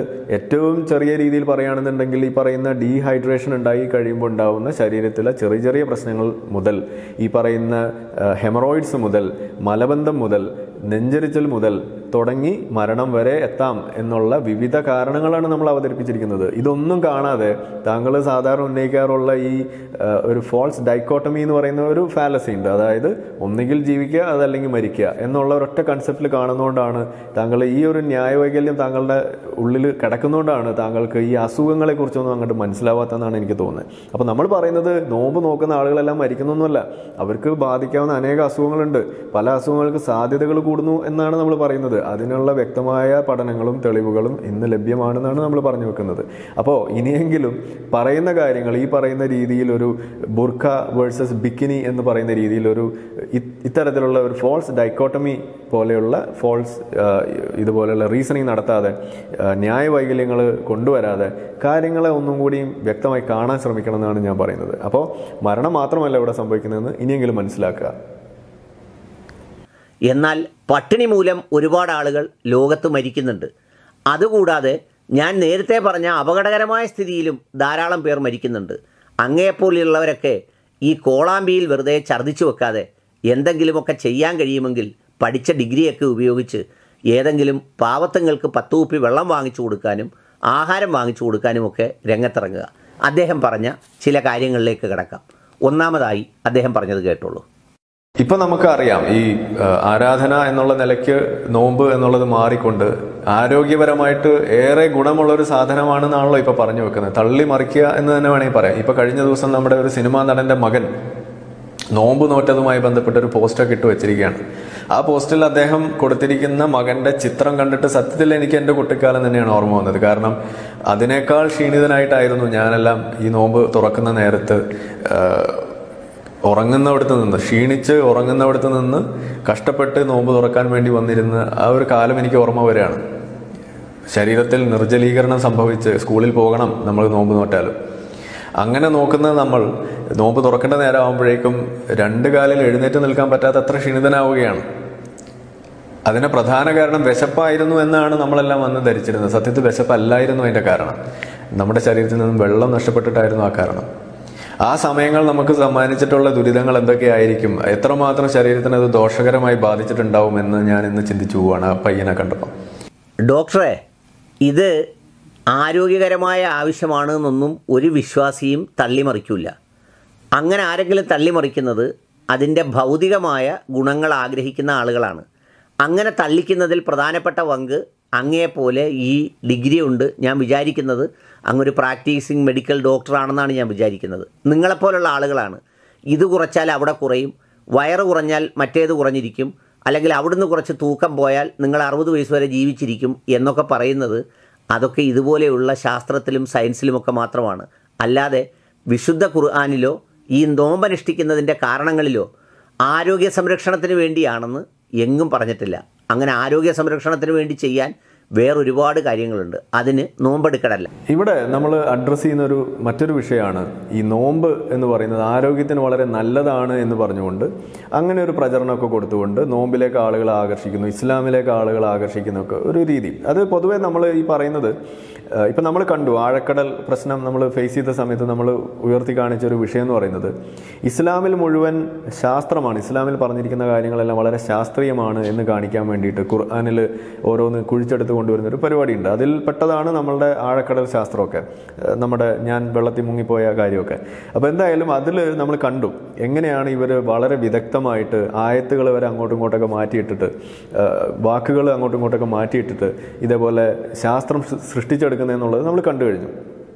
ഏറ്റവും ചെറിയ രീതിയിൽ പറയുകയാണെന്നുണ്ടെങ്കിൽ ഈ പറയുന്ന ഡീഹൈഡ്രേഷൻ ഉണ്ടായി കഴിയുമ്പോൾ ഉണ്ടാവുന്ന ശരീരത്തിലെ ചെറിയ ചെറിയ പ്രശ്നങ്ങൾ മുതൽ ഈ പറയുന്ന ഹെമറോയിഡ്സ് മുതൽ മലബന്ധം മുതൽ നെഞ്ചരിച്ചൽ മുതൽ തുടങ്ങി മരണം വരെ എത്താം എന്നുള്ള വിവിധ കാരണങ്ങളാണ് നമ്മൾ അവതരിപ്പിച്ചിരിക്കുന്നത് ഇതൊന്നും കാണാതെ താങ്കൾ സാധാരണ ഉന്നയിക്കാറുള്ള ഈ ആ, ഒരു ഫോൾസ് ഡൈക്കോട്ടമി എന്ന് പറയുന്ന ഒരു ഫാലസി ഉണ്ട് അതായത് ഒന്നുകിൽ ജീവിക്കുക അതല്ലെങ്കിൽ മരിക്കുക എന്നുള്ള ഒരൊറ്റ കൺസെപ്റ്റിൽ കാണുന്നതുകൊണ്ടാണ് താങ്കൾ ഈ ഒരു ന്യായവൈകല്യം താങ്കളുടെ ഉള്ളിൽ കിടക്കുന്നതുകൊണ്ടാണ് താങ്കൾക്ക് ഈ അസുഖങ്ങളെ കുറിച്ചൊന്നും അങ്ങോട്ട് മനസ്സിലാവാത്തതെന്നാണ് എനിക്ക് തോന്നുന്നത് അപ്പോൾ നമ്മൾ പറയുന്നത് നോമ്പ് നോക്കുന്ന ആളുകളെല്ലാം മരിക്കുന്നൊന്നുമല്ല അവർക്ക് ബാധിക്കാവുന്ന അനേക അസുഖങ്ങളുണ്ട് പല അസുഖങ്ങൾക്ക് സാധ്യതകൾ കൂടുന്നു എന്നാണ് നമ്മൾ പറയുന്നത് അതിനുള്ള വ്യക്തമായ പഠനങ്ങളും തെളിവുകളും ഇന്ന് ലഭ്യമാണെന്നാണ് നമ്മൾ പറഞ്ഞു വെക്കുന്നത് അപ്പോൾ ഇനിയെങ്കിലും പറയുന്ന കാര്യങ്ങൾ ഈ പറയുന്ന രീതിയിൽ ഒരു ബുർഖ വേഴ്സസ് ബിക്കിനി എന്ന് പറയുന്ന രീതിയിൽ ഒരു ഇ- ഇത്തരത്തിലുള്ള ഒരു ഫോൾസ് ഡൈക്കോട്ടമി പോലെയുള്ള ഫോൾസ് ഇതുപോലെയുള്ള റീസണിങ് നടത്താതെ ആ, ന്യായവൈകല്യങ്ങൾ കൊണ്ടുവരാതെ കാര്യങ്ങളെ ഒന്നും കൂടിയും വ്യക്തമായി കാണാൻ ശ്രമിക്കണം എന്നാണ് ഞാൻ പറയുന്നത് അപ്പോൾ മരണം മാത്രമല്ല ഇവിടെ സംഭവിക്കുന്നതെന്ന് ഇനിയെങ്കിലും മനസ്സിലാക്കുക എന്നാൽ പട്ടിണി മൂലം ഒരുപാട് ആളുകൾ ലോകത്ത് മരിക്കുന്നുണ്ട് അതുകൂടാതെ ഞാൻ നേരത്തെ പറഞ്ഞ അപകടകരമായ സ്ഥിതിയിലും ധാരാളം പേർ മരിക്കുന്നുണ്ട് അങ്ങയെപ്പോലെയുള്ളവരൊക്കെ ഈ കോളാമ്പിയിൽ വെറുതെ ഛർദ്ദിച്ചു വെക്കാതെ എന്തെങ്കിലുമൊക്കെ ചെയ്യാൻ കഴിയുമെങ്കിൽ പഠിച്ച ഡിഗ്രിയൊക്കെ ഉപയോഗിച്ച് ഏതെങ്കിലും പാവത്തങ്ങൾക്ക് പത്ത് കുപ്പി വെള്ളം വാങ്ങിച്ചു കൊടുക്കാനും ആഹാരം വാങ്ങിച്ചു കൊടുക്കാനുമൊക്കെ രംഗത്തിറങ്ങുക അദ്ദേഹം പറഞ്ഞ ചില കാര്യങ്ങളിലേക്ക് കിടക്കാം ഒന്നാമതായി അദ്ദേഹം പറഞ്ഞത് കേട്ടോളൂ ഇപ്പൊ നമുക്കറിയാം ഈ ആ, ആരാധന എന്നുള്ള നിലയ്ക്ക് നോമ്പ് എന്നുള്ളത് മാറിക്കൊണ്ട് ആരോഗ്യപരമായിട്ട് ഏറെ ഗുണമുള്ള ഒരു സാധനമാണെന്നാണല്ലോ ഇപ്പൊ പറഞ്ഞു വെക്കുന്നത് തള്ളി മറിക്കുക എന്ന് തന്നെ വേണമെങ്കിൽ പറയാം ഇപ്പൊ കഴിഞ്ഞ ദിവസം നമ്മുടെ ഒരു സിനിമാ നടന്റെ മകൻ നോമ്പ് നോറ്റതുമായി ബന്ധപ്പെട്ട ഒരു പോസ്റ്റൊക്കെ ഇട്ട് വെച്ചിരിക്കുകയാണ് ആ പോസ്റ്റിൽ അദ്ദേഹം കൊടുത്തിരിക്കുന്ന മകന്റെ ചിത്രം കണ്ടിട്ട് സത്യത്തിൽ എനിക്ക് എൻ്റെ കുട്ടിക്കാലം തന്നെയാണ് ഓർമ്മ വന്നത് കാരണം അതിനേക്കാൾ ക്ഷീണിതനായിട്ടായിരുന്നു ഞാനെല്ലാം ഈ നോമ്പ് തുറക്കുന്ന നേരത്ത് ആ, ഉറങ്ങുന്നവിടത്ത് നിന്ന് ക്ഷീണിച്ച് ഉറങ്ങുന്നവിടത്ത് നിന്ന് കഷ്ടപ്പെട്ട് നോമ്പ് തുറക്കാൻ വേണ്ടി വന്നിരുന്ന ആ ഒരു കാലം എനിക്ക് ഓർമ്മ വരികയാണ് ശരീരത്തിൽ നിർജ്ജലീകരണം സംഭവിച്ച് സ്കൂളിൽ പോകണം നമ്മൾ നോമ്പ് നോറ്റാലും അങ്ങനെ നോക്കുന്നത് നമ്മൾ നോമ്പ് തുറക്കേണ്ട നേരമാകുമ്പോഴേക്കും രണ്ട് കാലിൽ എഴുന്നേറ്റ് നിൽക്കാൻ പറ്റാത്ത അത്ര ക്ഷീണിതനാവുകയാണ് അതിന് പ്രധാന കാരണം വിശപ്പായിരുന്നു എന്നാണ് നമ്മളെല്ലാം അന്ന് ധരിച്ചിരുന്നത് സത്യത്തിൽ വിശപ്പല്ലായിരുന്നു അതിന്റെ കാരണം നമ്മുടെ ശരീരത്തിൽ നിന്നും വെള്ളം നഷ്ടപ്പെട്ടിട്ടായിരുന്നു ആ കാരണം ആ സമയങ്ങൾ നമുക്ക് സമ്മാനിച്ചിട്ടുള്ള ദുരിതങ്ങൾ എന്തൊക്കെയായിരിക്കും എത്രമാത്രം ശരീരത്തിന് അത് ദോഷകരമായി ബാധിച്ചിട്ടുണ്ടാവും എന്ന് ഞാൻ ഇന്ന് ചിന്തിച്ചു പോവാണ് ആ പയ്യനെ കണ്ടപ്പോൾ ഡോക്ടറെ ഇത് ആരോഗ്യകരമായ ആവശ്യമാണ് എന്നൊന്നും ഒരു വിശ്വാസിയും തള്ളിമറിക്കില്ല അങ്ങനെ ആരെങ്കിലും തള്ളിമറിക്കുന്നത് അതിൻ്റെ ഭൗതികമായ ഗുണങ്ങൾ ആഗ്രഹിക്കുന്ന ആളുകളാണ് അങ്ങനെ തള്ളിക്കുന്നതിൽ പ്രധാനപ്പെട്ട പങ്ക് അങ്ങയെപ്പോലെ ഈ ഡിഗ്രി ഉണ്ട് ഞാൻ വിചാരിക്കുന്നത് അങ്ങൊരു പ്രാക്ടീസിങ് മെഡിക്കൽ ഡോക്ടറാണെന്നാണ് ഞാൻ വിചാരിക്കുന്നത് നിങ്ങളെപ്പോലുള്ള ആളുകളാണ് ഇത് കുറച്ചാൽ അവിടെ കുറയും വയറ് കുറഞ്ഞാൽ മറ്റേത് കുറഞ്ഞിരിക്കും അല്ലെങ്കിൽ അവിടുന്ന് കുറച്ച് തൂക്കം പോയാൽ നിങ്ങൾ അറുപത് വയസ്സ് വരെ ജീവിച്ചിരിക്കും എന്നൊക്കെ പറയുന്നത് അതൊക്കെ ഇതുപോലെയുള്ള ശാസ്ത്രത്തിലും സയൻസിലുമൊക്കെ മാത്രമാണ് അല്ലാതെ വിശുദ്ധ ഖുർആാനിലോ ഈ നോമ്പനുഷ്ഠിക്കുന്നതിൻ്റെ കാരണങ്ങളിലോ ആരോഗ്യ സംരക്ഷണത്തിന് വേണ്ടിയാണെന്ന് എങ്ങും പറഞ്ഞിട്ടില്ല അങ്ങനെ ആരോഗ്യ സംരക്ഷണത്തിന് വേണ്ടി ചെയ്യാൻ വേറൊരുപാട് കാര്യങ്ങളുണ്ട് അതിന് നോമ്പെടുക്കടല്ല ഇവിടെ നമ്മൾ അഡ്രസ്സ് ചെയ്യുന്ന ഒരു മറ്റൊരു വിഷയമാണ് ഈ നോമ്പ് എന്ന് പറയുന്നത് ആരോഗ്യത്തിന് വളരെ നല്ലതാണ് എന്ന് പറഞ്ഞുകൊണ്ട് അങ്ങനെ ഒരു പ്രചരണമൊക്കെ കൊടുത്തുകൊണ്ട് നോമ്പിലേക്ക് ആളുകളെ ആകർഷിക്കുന്നു ഇസ്ലാമിലേക്ക് ആളുകളെ ആകർഷിക്കുന്നൊക്കെ ഒരു രീതി അത് പൊതുവേ നമ്മൾ ഈ പറയുന്നത് ഏഹ്, ഇപ്പം നമ്മൾ കണ്ടു ആഴക്കടൽ പ്രശ്നം നമ്മൾ ഫേസ് ചെയ്ത സമയത്ത് നമ്മൾ ഉയർത്തി കാണിച്ച ഒരു വിഷയം എന്ന് പറയുന്നത് ഇസ്ലാമിൽ മുഴുവൻ ശാസ്ത്രമാണ് ഇസ്ലാമിൽ പറഞ്ഞിരിക്കുന്ന കാര്യങ്ങളെല്ലാം വളരെ ശാസ്ത്രീയമാണ് എന്ന് കാണിക്കാൻ വേണ്ടിയിട്ട് ഖുർആാനിൽ ഓരോന്ന് കുഴിച്ചെടുത്ത് കൊണ്ടുവരുന്ന ഒരു പരിപാടിയുണ്ട് അതിൽ പെട്ടതാണ് നമ്മളുടെ ആഴക്കടൽ ശാസ്ത്രമൊക്കെ ഏഹ് നമ്മുടെ ഞാൻ വെള്ളത്തിൽ മുങ്ങിപ്പോയ കാര്യമൊക്കെ അപ്പോൾ എന്തായാലും അതിൽ നമ്മൾ കണ്ടു എങ്ങനെയാണ് ഇവർ വളരെ വിദഗ്ധമായിട്ട് ആയത്തുകൾ വരെ അങ്ങോട്ടും ഇങ്ങോട്ടൊക്കെ മാറ്റിയിട്ടിട്ട് ഏഹ് വാക്കുകൾ അങ്ങോട്ടും ഇങ്ങോട്ടൊക്കെ മാറ്റിയിട്ടിട്ട് ഇതേപോലെ ശാസ്ത്രം സൃ- സൃഷ്ടിച്ചെടുക്കുന്നതെന്നുള്ളത് നമ്മൾ കണ്ടു കഴിഞ്ഞു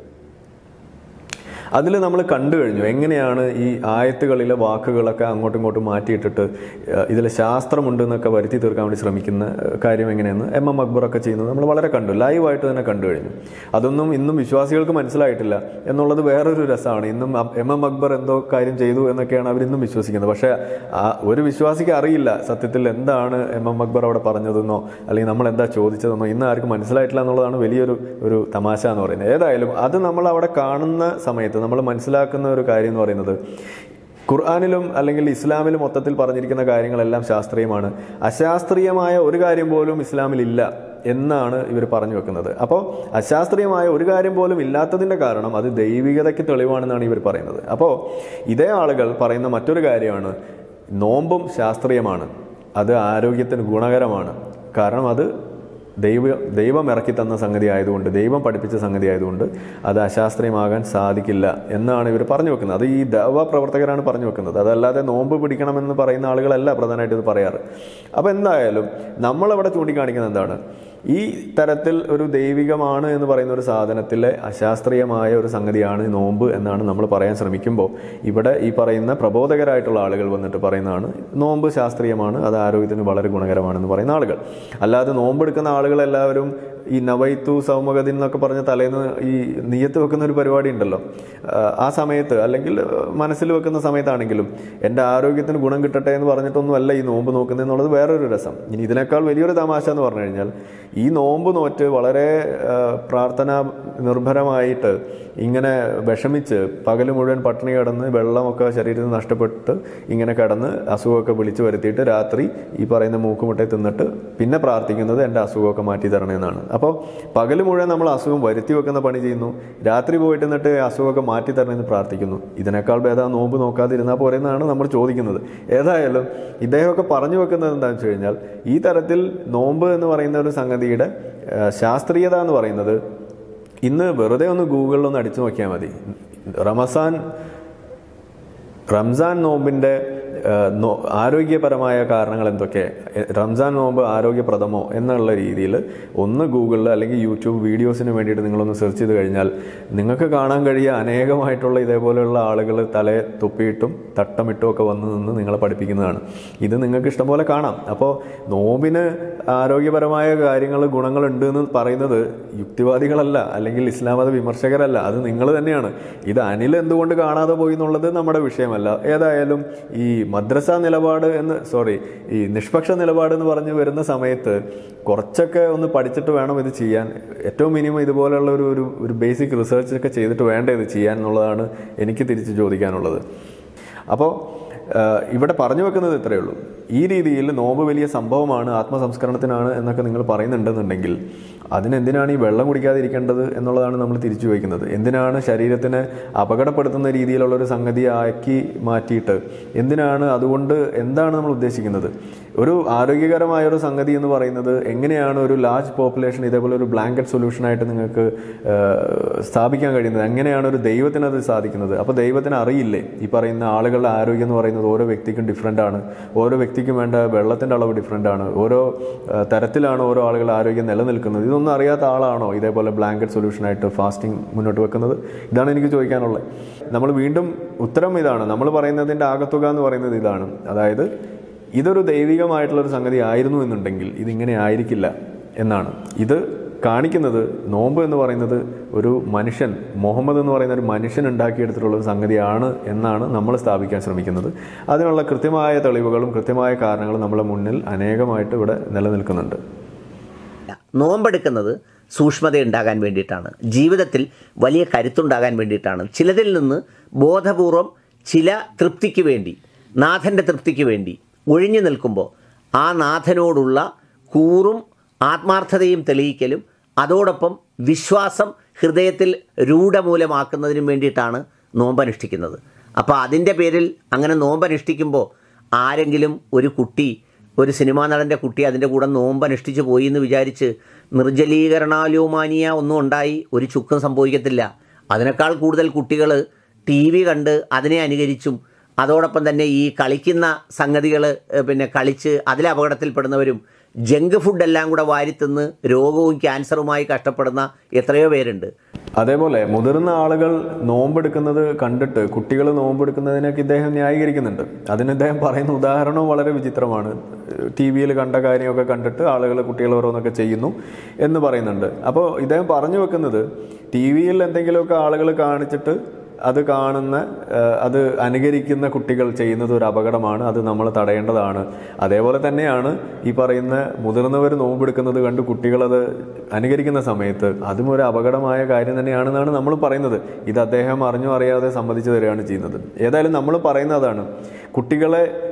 അതിൽ നമ്മൾ കണ്ടു കഴിഞ്ഞു എങ്ങനെയാണ് ഈ ആയത്തുകളിലെ വാക്കുകളൊക്കെ അങ്ങോട്ടും ഇങ്ങോട്ടും മാറ്റിയിട്ടിട്ട് ഇതിൽ ശാസ്ത്രമുണ്ട് എന്നൊക്കെ വരുത്തി തീർക്കാൻ വേണ്ടി ശ്രമിക്കുന്ന ഏഹ്, കാര്യം എങ്ങനെയെന്ന് എം എം അക്ബറൊക്കെ ചെയ്യുന്നത് നമ്മൾ വളരെ കണ്ടു ലൈവായിട്ട് തന്നെ കണ്ടു കഴിഞ്ഞു അതൊന്നും ഇന്നും വിശ്വാസികൾക്ക് മനസ്സിലായിട്ടില്ല എന്നുള്ളത് വേറൊരു രസമാണ് ഇന്നും അ- എം എം അക്ബർ എന്തോ കാര്യം ചെയ്തു എന്നൊക്കെയാണ് അവരിന്നും വിശ്വസിക്കുന്നത് പക്ഷേ ആ ഒരു വിശ്വാസിക്ക് അറിയില്ല സത്യത്തിൽ എന്താണ് എം എം അക്ബർ അവിടെ പറഞ്ഞതെന്നോ അല്ലെങ്കിൽ നമ്മൾ എന്താ ചോദിച്ചതെന്നോ ഇന്ന് ആർക്കും മനസ്സിലായിട്ടില്ല എന്നുള്ളതാണ് വലിയൊരു ഒരു തമാശ എന്ന് പറയുന്നത് ഏതായാലും അത് നമ്മൾ അവിടെ കാണുന്ന സമയത്ത് നമ്മൾ മനസ്സിലാക്കുന്ന ഒരു കാര്യം എന്ന് പറയുന്നത് ഖുർആാനിലും അല്ലെങ്കിൽ ഇസ്ലാമിലും മൊത്തത്തിൽ പറഞ്ഞിരിക്കുന്ന കാര്യങ്ങളെല്ലാം ശാസ്ത്രീയമാണ് അശാസ്ത്രീയമായ ഒരു കാര്യം പോലും ഇസ്ലാമിലില്ല എന്നാണ് ഇവർ പറഞ്ഞു വെക്കുന്നത് അപ്പോൾ അശാസ്ത്രീയമായ ഒരു കാര്യം പോലും ഇല്ലാത്തതിൻ്റെ കാരണം അത് ദൈവികതയ്ക്ക് തെളിവാണെന്നാണ് ഇവർ പറയുന്നത് അപ്പോൾ ഇതേ ആളുകൾ പറയുന്ന മറ്റൊരു കാര്യമാണ് നോമ്പും ശാസ്ത്രീയമാണ് അത് ആരോഗ്യത്തിന് ഗുണകരമാണ് കാരണം അത് ദൈവ ദൈവം ഇറക്കി തന്ന സംഗതി ആയതുകൊണ്ട് ദൈവം പഠിപ്പിച്ച സംഗതി ആയതുകൊണ്ട് അത് അശാസ്ത്രീയമാകാൻ സാധിക്കില്ല എന്നാണ് ഇവർ പറഞ്ഞു വെക്കുന്നത് അത് ഈ ദൈവ പ്രവർത്തകരാണ് പറഞ്ഞു വെക്കുന്നത് അതല്ലാതെ നോമ്പ് പിടിക്കണമെന്ന് പറയുന്ന ആളുകളല്ല പ്രധാനമായിട്ട് ഇത് പറയാറ് അപ്പോൾ എന്തായാലും നമ്മളവിടെ ചൂണ്ടിക്കാണിക്കുന്നത് എന്താണ് ഈ തരത്തിൽ ഒരു ദൈവികമാണ് എന്ന് പറയുന്ന ഒരു സാധനത്തിലെ അശാസ്ത്രീയമായ ഒരു സംഗതിയാണ് ഈ നോമ്പ് എന്നാണ് നമ്മൾ പറയാൻ ശ്രമിക്കുമ്പോൾ ഇവിടെ ഈ പറയുന്ന പ്രബോധകരായിട്ടുള്ള ആളുകൾ വന്നിട്ട് പറയുന്നതാണ് നോമ്പ് ശാസ്ത്രീയമാണ് അത് ആരോഗ്യത്തിന് വളരെ ഗുണകരമാണെന്ന് പറയുന്ന ആളുകൾ അല്ലാതെ നോമ്പെടുക്കുന്ന ആളുകളെല്ലാവരും ഈ നവൈത്തു സൗമഗതി എന്നൊക്കെ പറഞ്ഞ തലേന്ന് ഈ നീയത്ത് വെക്കുന്ന ഒരു പരിപാടി ഉണ്ടല്ലോ ആ, ആ സമയത്ത് അല്ലെങ്കിൽ മനസ്സിൽ വെക്കുന്ന സമയത്താണെങ്കിലും എൻ്റെ ആരോഗ്യത്തിന് ഗുണം കിട്ടട്ടെ എന്ന് പറഞ്ഞിട്ടൊന്നുമല്ല ഈ നോമ്പ് നോക്കുന്നത് എന്നുള്ളത് വേറൊരു രസം ഇനി ഇതിനേക്കാൾ വലിയൊരു തമാശ എന്ന് പറഞ്ഞു കഴിഞ്ഞാൽ ഈ നോമ്പ് നോറ്റ് വളരെ ആ, പ്രാർത്ഥന നിർഭരമായിട്ട് ഇങ്ങനെ വിഷമിച്ച് പകൽ മുഴുവൻ പട്ടിണി കിടന്ന് വെള്ളമൊക്കെ ശരീരത്തിൽ നഷ്ടപ്പെട്ട് ഇങ്ങനെ കിടന്ന് അസുഖമൊക്കെ വിളിച്ചു വരുത്തിയിട്ട് രാത്രി ഈ പറയുന്ന മൂക്കുമുട്ടയെ തിന്നിട്ട് പിന്നെ പ്രാർത്ഥിക്കുന്നത് എൻ്റെ അസുഖമൊക്കെ മാറ്റി തരണമെന്നാണ് അപ്പോൾ പകൽ മുഴുവൻ നമ്മൾ അസുഖം വരുത്തി വെക്കുന്ന പണി ചെയ്യുന്നു രാത്രി പോയിട്ട് എന്നിട്ട് അസുഖമൊക്കെ മാറ്റി തരണമെന്ന് പ്രാർത്ഥിക്കുന്നു ഇതിനേക്കാൾ ഭേദം നോമ്പ് നോക്കാതിരുന്നാൽ പോരെ എന്നാണ് നമ്മൾ ചോദിക്കുന്നത് ഏതായാലും ഇദ്ദേഹമൊക്കെ പറഞ്ഞു വെക്കുന്നത് എന്താണെന്ന് വെച്ച് കഴിഞ്ഞാൽ ഈ തരത്തിൽ നോമ്പ് എന്ന് പറയുന്ന ഒരു സംഗതിയുടെ ആ, ശാസ്ത്രീയത എന്ന് പറയുന്നത് ഇന്ന് വെറുതെ ഒന്ന് ഗൂഗിളിൽ ഒന്ന് അടിച്ചു നോക്കിയാൽ മതി റമസാൻ റംസാൻ നോമ്പിൻ്റെ ആ, നോ- ആരോഗ്യപരമായ കാരണങ്ങൾ എന്തൊക്കെ എ- റംസാൻ നോമ്പ് ആരോഗ്യപ്രദമോ എന്നുള്ള രീതിയിൽ ഒന്ന് ഗൂഗിളിൽ അല്ലെങ്കിൽ യൂട്യൂബ് വീഡിയോസിന് വേണ്ടിയിട്ട് നിങ്ങളൊന്ന് സെർച്ച് ചെയ്ത് കഴിഞ്ഞാൽ നിങ്ങൾക്ക് കാണാൻ കഴിയുക അനേകമായിട്ടുള്ള ഇതേപോലെയുള്ള ആളുകൾ തലയെ തുപ്പിയിട്ടും തട്ടമിട്ടും ഒക്കെ വന്ന് നിന്ന് നിങ്ങളെ പഠിപ്പിക്കുന്നതാണ് ഇത് നിങ്ങൾക്ക് ഇഷ്ടംപോലെ കാണാം അപ്പോൾ നോമ്പിന് ആരോഗ്യപരമായ കാര്യങ്ങൾ ഗുണങ്ങളുണ്ട് എന്ന് പറയുന്നത് യുക്തിവാദികളല്ല അല്ലെങ്കിൽ ഇസ്ലാം മത വിമർശകരല്ല അത് നിങ്ങൾ തന്നെയാണ് ഇത് അനിൽ എന്തുകൊണ്ട് കാണാതെ പോയി എന്നുള്ളത് നമ്മുടെ വിഷയമല്ല ഏതായാലും ഈ മദ്രസ നിലപാട് എന്ന് സോറി ഈ നിഷ്പക്ഷ നിലപാട് എന്ന് പറഞ്ഞ് വരുന്ന സമയത്ത് കുറച്ചൊക്കെ ഒന്ന് പഠിച്ചിട്ട് വേണം ഇത് ചെയ്യാൻ ഏറ്റവും മിനിമം ഇതുപോലെയുള്ള ഒരു ഒരു ഒരു ബേസിക് റിസർച്ച് ഒക്കെ ചെയ്തിട്ട് വേണ്ട ഇത് ചെയ്യാൻ എന്നുള്ളതാണ് എനിക്ക് തിരിച്ച് ചോദിക്കാനുള്ളത് അപ്പോൾ ആഹ് ഇവിടെ പറഞ്ഞു വെക്കുന്നത് ഇത്രയേ ഉള്ളൂ ഈ രീതിയിൽ നോമ്പ് വലിയ സംഭവമാണ് ആത്മസംസ്കരണത്തിനാണ് എന്നൊക്കെ നിങ്ങൾ പറയുന്നുണ്ടെന്നുണ്ടെങ്കിൽ അതിനെന്തിനാണ് ഈ വെള്ളം കുടിക്കാതിരിക്കേണ്ടത് എന്നുള്ളതാണ് നമ്മൾ തിരിച്ചു ചോദിക്കുന്നത് എന്തിനാണ് ശരീരത്തിന് അപകടപ്പെടുത്തുന്ന രീതിയിലുള്ള ഒരു സംഗതി ആക്കി മാറ്റിയിട്ട് എന്തിനാണ് അതുകൊണ്ട് എന്താണ് നമ്മൾ ഉദ്ദേശിക്കുന്നത് ഒരു ആരോഗ്യകരമായ ഒരു സംഗതി എന്ന് പറയുന്നത് എങ്ങനെയാണ് ഒരു ലാർജ് പോപ്പുലേഷൻ ഇതേപോലെ ഒരു ബ്ലാങ്കറ്റ് സൊല്യൂഷനായിട്ട് നിങ്ങൾക്ക് ആഹ്, സ്ഥാപിക്കാൻ കഴിയുന്നത് എങ്ങനെയാണ് ഒരു ദൈവത്തിന് അത് സാധിക്കുന്നത് അപ്പോൾ ദൈവത്തിന് അറിയില്ലേ ഈ പറയുന്ന ആളുകളുടെ ആരോഗ്യം എന്ന് പറയുന്നത് ഓരോ വ്യക്തിക്കും ഡിഫറെൻ്റ് ആണ് ഓരോ വ്യക്തിക്കും വേണ്ട വെള്ളത്തിൻ്റെ അളവ് ഡിഫറെൻ്റ് ആണ് ഓരോ ആഹ്, തരത്തിലാണ് ഓരോ ആളുകളുടെ ആരോഗ്യം നിലനിൽക്കുന്നത് ഇതൊന്നും അറിയാത്ത ആളാണോ ഇതേപോലെ ബ്ലാങ്കറ്റ് സൊല്യൂഷനായിട്ട് ഫാസ്റ്റിംഗ് മുന്നോട്ട് വെക്കുന്നത് ഇതാണ് എനിക്ക് ചോദിക്കാനുള്ളത് നമ്മൾ വീണ്ടും ഉത്തരം ഇതാണ് നമ്മൾ പറയുന്നതിൻ്റെ ആകത്തുക എന്ന് പറയുന്നത് ഇതാണ് അതായത് ഇതൊരു ദൈവികമായിട്ടുള്ള ഒരു സംഗതി ആയിരുന്നു എന്നുണ്ടെങ്കിൽ ഇതിങ്ങനെ ആയിരിക്കില്ല എന്നാണ് ഇത് കാണിക്കുന്നത് നോമ്പ് എന്ന് പറയുന്നത് ഒരു മനുഷ്യൻ മുഹമ്മദ് എന്ന് പറയുന്ന ഒരു മനുഷ്യൻ ഉണ്ടാക്കിയെടുത്തിട്ടുള്ള ഒരു സംഗതിയാണ് എന്നാണ് നമ്മൾ സ്ഥാപിക്കാൻ ശ്രമിക്കുന്നത് അതിനുള്ള കൃത്യമായ തെളിവുകളും കൃത്യമായ കാരണങ്ങളും നമ്മളെ മുന്നിൽ അനേകമായിട്ട് ഇവിടെ നിലനിൽക്കുന്നുണ്ട് നോമ്പെടുക്കുന്നത് സൂക്ഷ്മത ഉണ്ടാകാൻ വേണ്ടിയിട്ടാണ് ജീവിതത്തിൽ വലിയ കരുത്തുണ്ടാകാൻ വേണ്ടിയിട്ടാണ് ചിലതിൽ നിന്ന് ബോധപൂർവം ചില തൃപ്തിക്ക് വേണ്ടി നാഥൻ്റെ തൃപ്തിക്ക് വേണ്ടി ഒഴിഞ്ഞു നിൽക്കുമ്പോൾ ആ നാഥനോടുള്ള കൂറും ആത്മാർത്ഥതയും തെളിയിക്കലും അതോടൊപ്പം വിശ്വാസം ഹൃദയത്തിൽ രൂഢമൂലമാക്കുന്നതിനും വേണ്ടിയിട്ടാണ് നോമ്പനുഷ്ഠിക്കുന്നത് അപ്പോൾ അതിൻ്റെ പേരിൽ അങ്ങനെ നോമ്പനുഷ്ഠിക്കുമ്പോൾ ആരെങ്കിലും ഒരു കുട്ടി ഒരു സിനിമാ നടൻ്റെ കുട്ടി അതിൻ്റെ കൂടെ നോമ്പനുഷ്ഠിച്ച് പോയി എന്ന് വിചാരിച്ച് നിർജ്ജലീകരണാലോമാനിയ ഒന്നും ഉണ്ടായി ഒരു ചുക്കും സംഭവിക്കത്തില്ല അതിനേക്കാൾ കൂടുതൽ കുട്ടികൾ ടി വി കണ്ട് അതിനെ അനുകരിച്ചും അതോടൊപ്പം തന്നെ ഈ കളിക്കുന്ന സംഗതികൾ പിന്നെ കളിച്ച് അതിൽ അപകടത്തിൽപ്പെടുന്നവരും ജങ്ക് ഫുഡെല്ലാം കൂടെ വാരിത്തിന്ന് രോഗവും ക്യാൻസറുമായി കഷ്ടപ്പെടുന്ന എത്രയോ പേരുണ്ട് അതേപോലെ മുതിർന്ന ആളുകൾ നോമ്പെടുക്കുന്നത് കണ്ടിട്ട് കുട്ടികൾ നോമ്പെടുക്കുന്നതിനൊക്കെ ഇദ്ദേഹം ന്യായീകരിക്കുന്നുണ്ട് അതിന് ഇദ്ദേഹം പറയുന്ന ഉദാഹരണവും വളരെ വിചിത്രമാണ് ടി വിയിൽ കണ്ട കാര്യമൊക്കെ കണ്ടിട്ട് ആളുകൾ കുട്ടികൾ ഓരോന്നൊക്കെ ചെയ്യുന്നു എന്ന് പറയുന്നുണ്ട് അപ്പോൾ ഇദ്ദേഹം പറഞ്ഞു വെക്കുന്നത് ടി വിയിൽ എന്തെങ്കിലുമൊക്കെ ആളുകൾ കാണിച്ചിട്ട് അത് കാണുന്ന ആ, അത് അനുകരിക്കുന്ന കുട്ടികൾ ചെയ്യുന്നത് ഒരു അപകടമാണ് അത് നമ്മൾ തടയേണ്ടതാണ് അതേപോലെ തന്നെയാണ് ഈ പറയുന്ന മുതിർന്നവർ നോമ്പെടുക്കുന്നത് കണ്ട് കുട്ടികളത് അനുകരിക്കുന്ന സമയത്ത് അതും ഒരു അപകടമായ കാര്യം തന്നെയാണെന്നാണ് നമ്മൾ പറയുന്നത് ഇത് അദ്ദേഹം അറിഞ്ഞോ അറിയാതെ സമ്മതിച്ചു തരികയാണ് ചെയ്യുന്നത് ഏതായാലും നമ്മൾ പറയുന്നതാണ് കുട്ടികളെ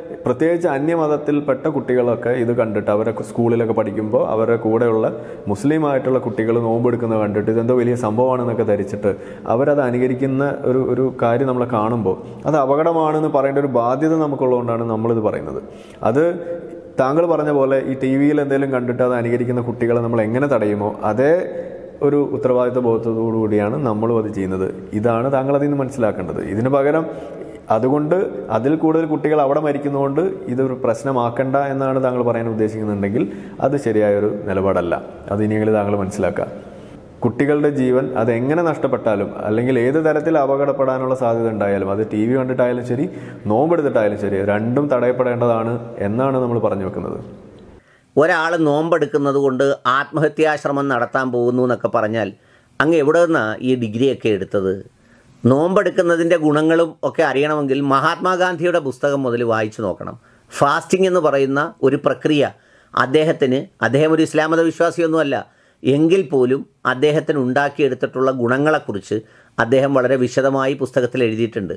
പ്രത്യേകിച്ച് അന്യമതത്തിൽപ്പെട്ട കുട്ടികളൊക്കെ ഇത് കണ്ടിട്ട് അവരെ സ്കൂളിലൊക്കെ പഠിക്കുമ്പോൾ അവരുടെ കൂടെയുള്ള മുസ്ലിം ആയിട്ടുള്ള കുട്ടികൾ നോമ്പെടുക്കുന്നത് കണ്ടിട്ട് ഇതെന്തോ വലിയ സംഭവമാണെന്നൊക്കെ ധരിച്ചിട്ട് അവരത് അനുകരിക്കുന്ന ഒരു ഒരു കാര്യം നമ്മൾ കാണുമ്പോൾ അത് അപകടമാണെന്ന് പറയേണ്ട ഒരു ബാധ്യത നമുക്കുള്ളതുകൊണ്ടാണ് നമ്മളിത് പറയുന്നത് അത് താങ്കൾ പറഞ്ഞ പോലെ ഈ ടി വിയിൽ എന്തെങ്കിലും കണ്ടിട്ട് അത് അനുകരിക്കുന്ന കുട്ടികളെ നമ്മൾ എങ്ങനെ തടയുമോ അതേ ഒരു ഉത്തരവാദിത്വ ബോധത്തോടു കൂടിയാണ് നമ്മളും അത് ചെയ്യുന്നത് ഇതാണ് താങ്കൾ അതിൽ നിന്ന് മനസ്സിലാക്കേണ്ടത് ഇതിന് പകരം അതുകൊണ്ട് അതിൽ കൂടുതൽ കുട്ടികൾ അവിടെ മരിക്കുന്നതുകൊണ്ട് ഇതൊരു പ്രശ്നമാക്കണ്ട എന്നാണ് താങ്കൾ പറയാൻ ഉദ്ദേശിക്കുന്നുണ്ടെങ്കിൽ അത് ശരിയായൊരു നിലപാടല്ല അത് ഇനിയെങ്കിലും താങ്കൾ മനസ്സിലാക്കുക കുട്ടികളുടെ ജീവൻ അത് എങ്ങനെ നഷ്ടപ്പെട്ടാലും അല്ലെങ്കിൽ ഏത് തരത്തിൽ അപകടപ്പെടാനുള്ള സാധ്യത ഉണ്ടായാലും അത് ടി വി കണ്ടിട്ടായാലും ശരി നോമ്പെടുത്തിട്ടായാലും ശരി രണ്ടും തടയപ്പെടേണ്ടതാണ് എന്നാണ് നമ്മൾ പറഞ്ഞു വെക്കുന്നത് ഒരാൾ നോമ്പെടുക്കുന്നത് കൊണ്ട് ആത്മഹത്യാശ്രമം നടത്താൻ പോകുന്നു എന്നൊക്കെ പറഞ്ഞാൽ അങ്ങ് എവിടെ നിന്നാണ് ഈ ഡിഗ്രിയൊക്കെ എടുത്തത് നോമ്പെടുക്കുന്നതിൻ്റെ ഗുണങ്ങളും ഒക്കെ അറിയണമെങ്കിൽ മഹാത്മാഗാന്ധിയുടെ പുസ്തകം മുതൽ വായിച്ചു നോക്കണം ഫാസ്റ്റിംഗ് എന്ന് പറയുന്ന ഒരു പ്രക്രിയ അദ്ദേഹത്തിന് അദ്ദേഹം ഒരു ഇസ്ലാം മത വിശ്വാസിയൊന്നുമല്ല എങ്കിൽ പോലും അദ്ദേഹത്തിന് ഉണ്ടാക്കിയെടുത്തിട്ടുള്ള ഗുണങ്ങളെക്കുറിച്ച് അദ്ദേഹം വളരെ വിശദമായി പുസ്തകത്തിൽ എഴുതിയിട്ടുണ്ട്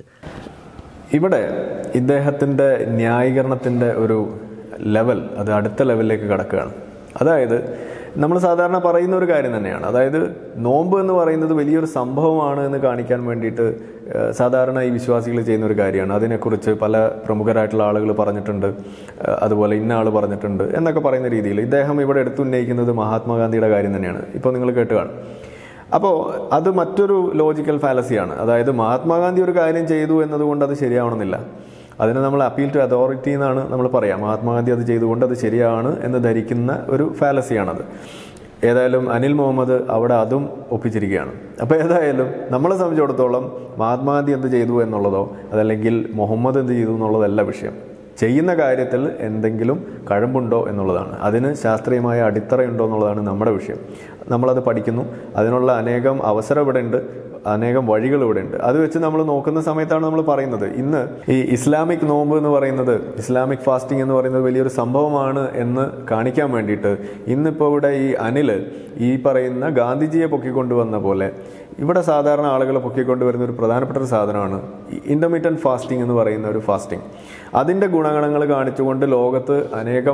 ഇവിടെ ഇദ്ദേഹത്തിൻ്റെ ന്യായീകരണത്തിൻ്റെ ഒരു ലെവൽ അത് അടുത്ത ലെവലിലേക്ക് കടക്കുകയാണ് അതായത് നമ്മൾ സാധാരണ പറയുന്ന ഒരു കാര്യം തന്നെയാണ് അതായത് നോമ്പ് എന്ന് പറയുന്നത് വലിയൊരു സംഭവമാണ് എന്ന് കാണിക്കാൻ വേണ്ടിയിട്ട് ഏഹ്, സാധാരണ ഈ വിശ്വാസികൾ ചെയ്യുന്ന ഒരു കാര്യമാണ് അതിനെക്കുറിച്ച് പല പ്രമുഖരായിട്ടുള്ള ആളുകൾ പറഞ്ഞിട്ടുണ്ട് ഏഹ്, അതുപോലെ ഇന്ന ആൾ പറഞ്ഞിട്ടുണ്ട് എന്നൊക്കെ പറയുന്ന രീതിയിൽ ഇദ്ദേഹം ഇവിടെ എടുത്തുന്നയിക്കുന്നത് മഹാത്മാഗാന്ധിയുടെ കാര്യം തന്നെയാണ് ഇപ്പോൾ നിങ്ങൾ കേട്ട് കാണും അപ്പോൾ അത് മറ്റൊരു ലോജിക്കൽ ഫാലസിയാണ് അതായത് മഹാത്മാഗാന്ധി ഒരു കാര്യം ചെയ്തു എന്നതുകൊണ്ട് അത് ശരിയാവണമെന്നില്ല അതിന് നമ്മൾ അപ്പീൽ ടു അതോറിറ്റി എന്നാണ് നമ്മൾ പറയാം മഹാത്മാഗാന്ധി അത് ചെയ്തുകൊണ്ട് അത് ശരിയാണ് എന്ന് ധരിക്കുന്ന ഒരു ഫാലസിയാണത് ഏതായാലും അനിൽ മുഹമ്മദ് അവിടെ അതും ഒപ്പിച്ചിരിക്കുകയാണ് അപ്പോൾ ഏതായാലും നമ്മളെ സംബന്ധിച്ചിടത്തോളം മഹാത്മാഗാന്ധി എന്ത് ചെയ്തു എന്നുള്ളതോ അതല്ലെങ്കിൽ മുഹമ്മദ് എന്ത് ചെയ്തു എന്നുള്ളതല്ല വിഷയം ചെയ്യുന്ന കാര്യത്തിൽ എന്തെങ്കിലും കഴമ്പുണ്ടോ എന്നുള്ളതാണ് അതിന് ശാസ്ത്രീയമായ അടിത്തറയുണ്ടോ എന്നുള്ളതാണ് നമ്മുടെ വിഷയം നമ്മളത് പഠിക്കുന്നു അതിനുള്ള അനേകം അവസരം ഇവിടെ ഉണ്ട് അനേകം വഴികൾ ഇവിടെ ഉണ്ട് അത് വെച്ച് നമ്മൾ നോക്കുന്ന സമയത്താണ് നമ്മൾ പറയുന്നത് ഇന്ന് ഈ ഇസ്ലാമിക് നോമ്പ് എന്ന് പറയുന്നത് ഇസ്ലാമിക് ഫാസ്റ്റിംഗ് എന്ന് പറയുന്നത് വലിയൊരു സംഭവമാണ് എന്ന് കാണിക്കാൻ വേണ്ടിയിട്ട് ഇന്നിപ്പോൾ ഇവിടെ ഈ അനിൽ ഈ പറയുന്ന ഗാന്ധിജിയെ പൊക്കിക്കൊണ്ടുവന്ന പോലെ ഇവിടെ സാധാരണ ആളുകൾ പൊക്കിക്കൊണ്ടുവരുന്ന ഒരു പ്രധാനപ്പെട്ട ഒരു സാധനമാണ് ഇൻ്റർമീഡിയറ്റ് ഫാസ്റ്റിംഗ് എന്ന് പറയുന്ന ഒരു ഫാസ്റ്റിംഗ് അതിൻ്റെ ഗുണഗണങ്ങൾ കാണിച്ചുകൊണ്ട് ലോകത്ത് അനേകം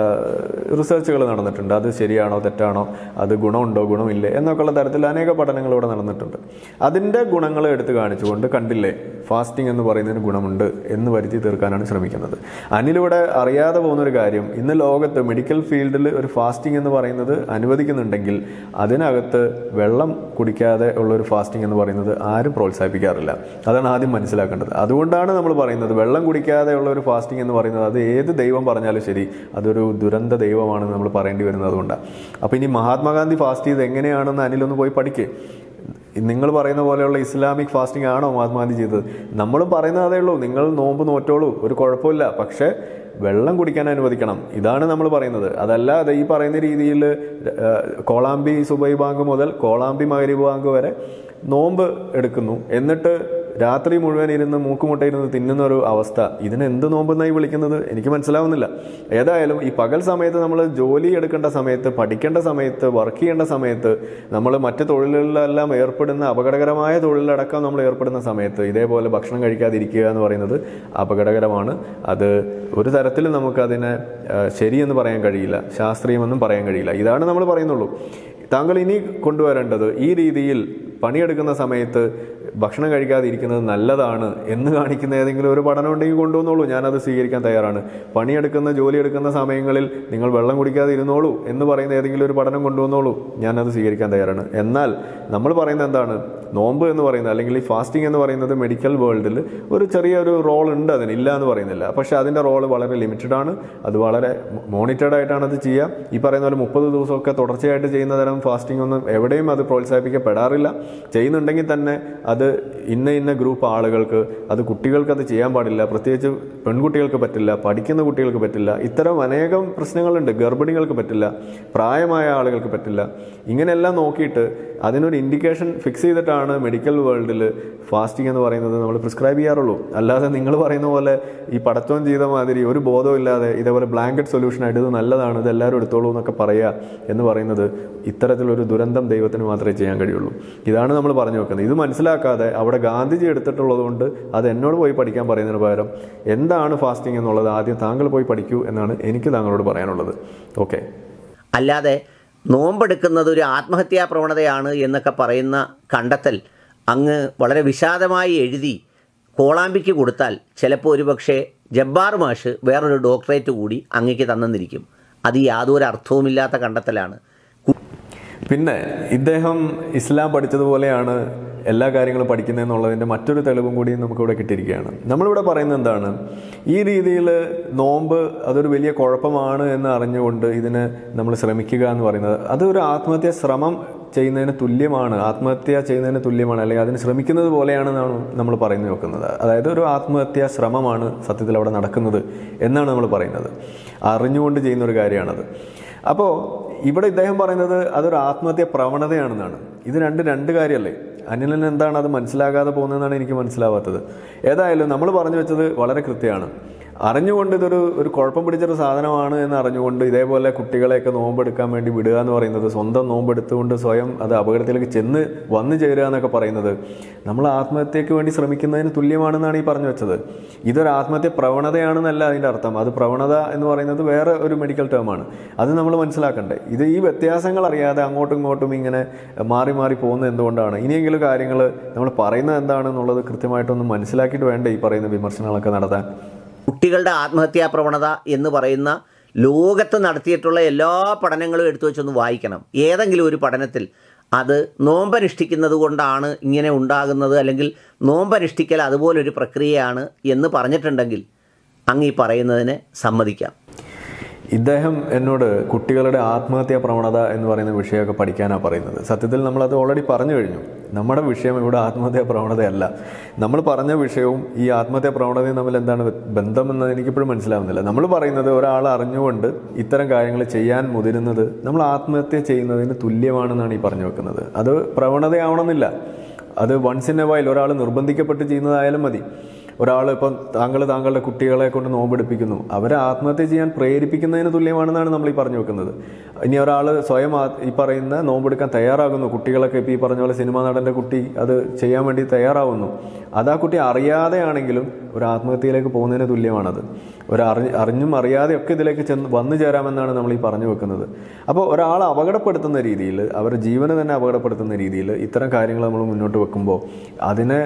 റിസർച്ചുകൾ നടന്നിട്ടുണ്ട് അത് ശരിയാണോ തെറ്റാണോ അത് ഗുണമുണ്ടോ ഗുണമില്ലേ എന്നൊക്കെയുള്ള തരത്തിൽ അനേക പഠനങ്ങൾ ഇവിടെ നടന്നിട്ടുണ്ട് അതിൻ്റെ ഗുണങ്ങൾ എടുത്ത് കാണിച്ചുകൊണ്ട് കണ്ടില്ലേ ഫാസ്റ്റിംഗ് എന്ന് പറയുന്നതിന് ഗുണമുണ്ട് എന്ന് വരുത്തി തീർക്കാനാണ് ശ്രമിക്കുന്നത് അനിലിവിടെ അറിയാതെ പോകുന്ന ഒരു കാര്യം ഇന്ന് ലോകത്ത് മെഡിക്കൽ ഫീൽഡിൽ ഒരു ഫാസ്റ്റിംഗ് എന്ന് പറയുന്നത് അനുവദിക്കുന്നുണ്ടെങ്കിൽ അതിനകത്ത് വെള്ളം കുടിക്കാതെ ഉള്ള ഒരു ഫാസ്റ്റിംഗ് എന്ന് പറയുന്നത് ആരും പ്രോത്സാഹിപ്പിക്കാറില്ല അതാണ് ആദ്യം മനസ്സിലാക്കേണ്ടത് അതുകൊണ്ടാണ് നമ്മൾ പറയുന്നത് വെള്ളം കുടിക്കാതെ ഉള്ള ഒരു ഫാസ്റ്റിംഗ് എന്ന് പറയുന്നത് അത് ഏത് ദൈവം പറഞ്ഞാലും ശരി അതൊരു ദുരന്ത ദൈവമാണെന്ന് നമ്മൾ പറയേണ്ടി വരുന്നത് അതുകൊണ്ടാണ് അപ്പോൾ ഇനി മഹാത്മാഗാന്ധി ഫാസ്റ്റ് ചെയ്ത് എങ്ങനെയാണെന്ന് അനിലൊന്ന് പോയി പഠിക്കേ നിങ്ങൾ പറയുന്ന പോലെയുള്ള ഇസ്ലാമിക് ഫാസ്റ്റിംഗ് ആണോ മഹാത്മാഗാന്ധി ചെയ്തത് നമ്മളും പറയുന്നത് അതേ ഉള്ളൂ നിങ്ങൾ നോമ്പ് നോറ്റോളൂ ഒരു കുഴപ്പമില്ല പക്ഷേ വെള്ളം കുടിക്കാൻ അനുവദിക്കണം ഇതാണ് നമ്മൾ പറയുന്നത് അതല്ലാതെ ഈ പറയുന്ന രീതിയിൽ കോളാമ്പി സുബൈ ബാങ്ക് മുതൽ കോളാമ്പി മകരീബ് ബാങ്ക് വരെ നോമ്പ് എടുക്കുന്നു എന്നിട്ട് രാത്രി മുഴുവൻ ഇരുന്ന് മൂക്കുമുട്ടയിരുന്ന് തിന്നുന്ന ഒരു അവസ്ഥ ഇതിന് എന്ത് നോമ്പെന്നായി വിളിക്കുന്നത് എനിക്ക് മനസ്സിലാവുന്നില്ല ഏതായാലും ഈ പകൽ സമയത്ത് നമ്മൾ ജോലി എടുക്കേണ്ട സമയത്ത് പഠിക്കേണ്ട സമയത്ത് വർക്ക് ചെയ്യേണ്ട സമയത്ത് നമ്മൾ മറ്റ് തൊഴിലുകളിലെല്ലാം ഏർപ്പെടുന്ന അപകടകരമായ തൊഴിലടക്കം നമ്മൾ ഏർപ്പെടുന്ന സമയത്ത് ഇതേപോലെ ഭക്ഷണം കഴിക്കാതിരിക്കുക എന്ന് പറയുന്നത് അപകടകരമാണ് അത് ഒരു തരത്തിലും നമുക്കതിനെ ആ, ശരിയെന്ന് പറയാൻ കഴിയില്ല ശാസ്ത്രീയമെന്നും പറയാൻ കഴിയില്ല ഇതാണ് നമ്മൾ പറയുന്നുള്ളൂ താങ്കൾ ഇനി കൊണ്ടുവരേണ്ടത് ഈ രീതിയിൽ പണിയെടുക്കുന്ന സമയത്ത് ഭക്ഷണം കഴിക്കാതെ ഇരിക്കുന്നത് നല്ലതാണ് എന്ന് കാണിക്കുന്ന ഏതെങ്കിലും ഒരു പഠനം ഉണ്ടെങ്കിൽ കൊണ്ടുവന്നോളൂ ഞാനത് സ്വീകരിക്കാൻ തയ്യാറാണ് പണിയെടുക്കുന്ന ജോലി എടുക്കുന്ന സമയങ്ങളിൽ നിങ്ങൾ വെള്ളം കുടിക്കാതെ ഇരുന്നോളൂ എന്ന് പറയുന്ന ഏതെങ്കിലും ഒരു പഠനം കൊണ്ടുവന്നോളൂ ഞാനത് സ്വീകരിക്കാൻ തയ്യാറാണ് എന്നാൽ നമ്മൾ പറയുന്നത് എന്താണ് നോമ്പ് എന്ന് പറയുന്നത് അല്ലെങ്കിൽ ഈ ഫാസ്റ്റിംഗ് എന്ന് പറയുന്നത് മെഡിക്കൽ വേൾഡിൽ ഒരു ചെറിയൊരു റോൾ ഉണ്ട് അതിന് ഇല്ല എന്ന് പറയുന്നില്ല പക്ഷേ അതിൻ്റെ റോൾ വളരെ ലിമിറ്റഡ് ആണ് അത് വളരെ മോണിറ്റേഡ് ആയിട്ടാണ് അത് ചെയ്യുക ഈ പറയുന്ന പോലെ മുപ്പത് ദിവസമൊക്കെ തുടർച്ചയായിട്ട് ചെയ്യുന്ന തരം ഫാസ്റ്റിംഗ് ഒന്നും എവിടെയും അത് പ്രോത്സാഹിപ്പിക്കപ്പെടാറില്ല ചെയ്യുന്നുണ്ടെങ്കിൽ തന്നെ അത് ഇന്ന ഇന്ന ഗ്രൂപ്പ് ആളുകൾക്ക് അത് കുട്ടികൾക്ക് അത് ചെയ്യാൻ പാടില്ല പ്രത്യേകിച്ച് പെൺകുട്ടികൾക്ക് പറ്റില്ല പഠിക്കുന്ന കുട്ടികൾക്ക് പറ്റില്ല ഇത്തരം അനേകം പ്രശ്നങ്ങളുണ്ട് ഗർഭിണികൾക്ക് പറ്റില്ല പ്രായമായ ആളുകൾക്ക് പറ്റില്ല ഇങ്ങനെയെല്ലാം നോക്കിയിട്ട് അതിനൊരു ഇൻഡിക്കേഷൻ ഫിക്സ് ചെയ്തിട്ടാണ് മെഡിക്കൽ വേൾഡിൽ ഫാസ്റ്റിംഗ് എന്ന് പറയുന്നത് നമ്മൾ പ്രിസ്ക്രൈബ് ചെയ്യാറുള്ളൂ അല്ലാതെ നിങ്ങൾ പറയുന്ന പോലെ ഈ പടത്തോൻ ചെയ്ത മാതിരി ഒരു ബോധവും ഇല്ലാതെ ഇതേപോലെ ബ്ലാങ്കറ്റ് സൊല്യൂഷൻ ആയിട്ട് ഇത് നല്ലതാണ് ഇത് എല്ലാവരും എടുത്തോളൂ എന്നൊക്കെ പറയുക എന്ന് പറയുന്നത് ഇത്തരം ഇത്തരത്തിലൊരു ദുരന്തം ദൈവത്തിന് മാത്രമേ ചെയ്യാൻ കഴിയുള്ളൂ ഇതാണ് നമ്മൾ പറഞ്ഞു വെക്കുന്നത് ഇത് മനസ്സിലാക്കാതെ അവിടെ ഗാന്ധിജി എടുത്തിട്ടുള്ളത് കൊണ്ട് അത് എന്നോട് പോയി പഠിക്കാൻ പറയുന്നതിന് പകരം എന്താണ് ഫാസ്റ്റിംഗ് എന്നുള്ളത് ആദ്യം താങ്കൾ പോയി പഠിക്കൂ എന്നാണ് എനിക്ക് താങ്കളോട് പറയാനുള്ളത് ഓക്കെ അല്ലാതെ നോമ്പെടുക്കുന്നത് ഒരു ആത്മഹത്യാ പ്രവണതയാണ് എന്നൊക്കെ പറയുന്ന കണ്ടെത്തൽ അങ്ങ് വളരെ വിഷാദമായി എഴുതി കോളാമ്പിക്ക് കൊടുത്താൽ ചിലപ്പോൾ ഒരു പക്ഷേ ജബ്ബാർ മാഷ് വേറൊരു ഡോക്ടറേറ്റ് കൂടി അങ്ങേക്ക് തന്നെന്നിരിക്കും അത് യാതൊരു അർത്ഥവുമില്ലാത്ത കണ്ടെത്തലാണ് പിന്നെ ഇദ്ദേഹം ഇസ്ലാം പഠിച്ചതുപോലെയാണ് എല്ലാ കാര്യങ്ങളും പഠിക്കുന്നതെന്നുള്ളതിൻ്റെ മറ്റൊരു തെളിവും കൂടി നമുക്കിവിടെ കിട്ടിയിരിക്കുകയാണ് നമ്മളിവിടെ പറയുന്നത് എന്താണ് ഈ രീതിയിൽ നോമ്പ് അതൊരു വലിയ കുഴപ്പമാണ് എന്ന് അറിഞ്ഞുകൊണ്ട് ഇതിന് നമ്മൾ ശ്രമിക്കുക എന്ന് പറയുന്നത് അതൊരു ആത്മഹത്യ ശ്രമം ചെയ്യുന്നതിന് തുല്യമാണ് ആത്മഹത്യ ചെയ്യുന്നതിന് തുല്യമാണ് അല്ലെങ്കിൽ അതിന് ശ്രമിക്കുന്നത് പോലെയാണെന്നാണ് നമ്മൾ പറഞ്ഞു വെക്കുന്നത് അതായത് ഒരു ആത്മഹത്യാ ശ്രമമാണ് സത്യത്തിൽ അവിടെ നടക്കുന്നത് എന്നാണ് നമ്മൾ പറയുന്നത് അറിഞ്ഞുകൊണ്ട് ചെയ്യുന്ന ഒരു കാര്യമാണത് അപ്പോൾ ഇവിടെ ഇദ്ദേഹം പറയുന്നത് അതൊരു ആത്മഹത്യ പ്രവണതയാണെന്നാണ് ഇത് രണ്ട് രണ്ട് കാര്യമല്ലേ അനിലിന് എന്താണ് അത് മനസ്സിലാകാതെ പോകുന്നതെന്നാണ് എനിക്ക് മനസ്സിലാവാത്തത് ഏതായാലും നമ്മൾ പറഞ്ഞു വെച്ചത് വളരെ കൃത്യമാണ് അറിഞ്ഞുകൊണ്ട് ഇതൊരു ഒരു കുഴപ്പം പിടിച്ചൊരു സാധനമാണ് എന്ന് അറിഞ്ഞുകൊണ്ട് ഇതേപോലെ കുട്ടികളെയൊക്കെ നോമ്പെടുക്കാൻ വേണ്ടി വിടുക എന്ന് പറയുന്നത് സ്വന്തം നോമ്പെടുത്തുകൊണ്ട് സ്വയം അത് അപകടത്തിലേക്ക് ചെന്ന് വന്നു ചേരുക എന്നൊക്കെ പറയുന്നത് നമ്മൾ ആത്മഹത്യക്ക് വേണ്ടി ശ്രമിക്കുന്നതിന് തുല്യമാണെന്നാണ് ഈ പറഞ്ഞു വെച്ചത് ഇതൊരു ആത്മഹത്യ പ്രവണതയാണെന്നല്ല അതിൻ്റെ അർത്ഥം അത് പ്രവണത എന്ന് പറയുന്നത് വേറെ ഒരു മെഡിക്കൽ ടേമാണ് അത് നമ്മൾ മനസ്സിലാക്കണ്ടേ ഇത് ഈ വ്യത്യാസങ്ങൾ അറിയാതെ അങ്ങോട്ടും ഇങ്ങോട്ടും ഇങ്ങനെ മാറി മാറി പോകുന്നത് എന്തുകൊണ്ടാണ് ഇനിയെങ്കിലും കാര്യങ്ങൾ നമ്മൾ പറയുന്നത് എന്താണെന്നുള്ളത് കൃത്യമായിട്ടൊന്ന് മനസ്സിലാക്കിയിട്ട് വേണ്ടേ ഈ പറയുന്ന വിമർശനങ്ങളൊക്കെ നടത്താൻ കുട്ടികളുടെ ആത്മഹത്യാ പ്രവണത എന്ന് പറയുന്ന ലോകത്ത് നടത്തിയിട്ടുള്ള എല്ലാ പഠനങ്ങളും എടുത്തു വെച്ചൊന്ന് വായിക്കണം ഏതെങ്കിലും ഒരു പഠനത്തിൽ അത് നോമ്പനുഷ്ഠിക്കുന്നത് കൊണ്ടാണ് ഇങ്ങനെ ഉണ്ടാകുന്നത് അല്ലെങ്കിൽ നോമ്പനുഷ്ഠിക്കൽ അതുപോലൊരു പ്രക്രിയയാണ് എന്ന് പറഞ്ഞിട്ടുണ്ടെങ്കിൽ അങ്ങ് ഈ പറയുന്നതിനെ സമ്മതിക്കാം ഇദ്ദേഹം എന്നോട് കുട്ടികളുടെ ആത്മഹത്യാ പ്രവണത എന്ന് പറയുന്ന വിഷയമൊക്കെ പഠിക്കാനാണ് പറയുന്നത് സത്യത്തിൽ നമ്മളത് ഓൾറെഡി പറഞ്ഞു കഴിഞ്ഞു നമ്മുടെ വിഷയം ഇവിടെ ആത്മഹത്യാ പ്രവണതയല്ല നമ്മൾ പറഞ്ഞ വിഷയവും ഈ ആത്മഹത്യാ പ്രവണതയും തമ്മിൽ എന്താണ് ബന്ധമെന്ന് എനിക്കിപ്പോഴും മനസ്സിലാവുന്നില്ല നമ്മൾ പറയുന്നത് ഒരാൾ അറിഞ്ഞുകൊണ്ട് ഇത്തരം കാര്യങ്ങൾ ചെയ്യാൻ മുതിരുന്നത് നമ്മൾ ആത്മഹത്യ ചെയ്യുന്നതിന് തുല്യമാണെന്നാണ് ഈ പറഞ്ഞു വെക്കുന്നത് അത് പ്രവണതയാവണമെന്നില്ല അത് വൺസ് ഇൻ എ വൈൽ ഒരാൾ നിർബന്ധിക്കപ്പെട്ട് ചെയ്യുന്നതായാലും മതി ഒരാൾ ഇപ്പം താങ്കൾ താങ്കളുടെ കുട്ടികളെ കൊണ്ട് നോമ്പെടുപ്പിക്കുന്നു അവരെ ആത്മഹത്യ ചെയ്യാൻ പ്രേരിപ്പിക്കുന്നതിന് തുല്യമാണെന്നാണ് നമ്മൾ ഈ പറഞ്ഞു വെക്കുന്നത് ഇനി ഒരാൾ സ്വയം ആ- ഈ പറയുന്ന നോമ്പെടുക്കാൻ തയ്യാറാകുന്നു കുട്ടികളൊക്കെ ഇപ്പോൾ ഈ പറഞ്ഞ പോലെ സിനിമാ നടൻ്റെ കുട്ടി അത് ചെയ്യാൻ വേണ്ടി തയ്യാറാവുന്നു അത് ആ കുട്ടി അറിയാതെയാണെങ്കിലും ഒരു ആത്മഹത്യയിലേക്ക് പോകുന്നതിന് തുല്യമാണത് ഒരു അറിഞ്ഞ് അറിഞ്ഞും അറിയാതെയൊക്കെ ഇതിലേക്ക് ചെന്ന് വന്നു ചേരാമെന്നാണ് നമ്മൾ ഈ പറഞ്ഞു വെക്കുന്നത് അപ്പോൾ ഒരാളെ അപകടപ്പെടുത്തുന്ന രീതിയിൽ അവരുടെ ജീവനെ തന്നെ അപകടപ്പെടുത്തുന്ന രീതിയിൽ ഇത്തരം കാര്യങ്ങൾ നമ്മൾ മുന്നോട്ട് വെക്കുമ്പോൾ അതിനെ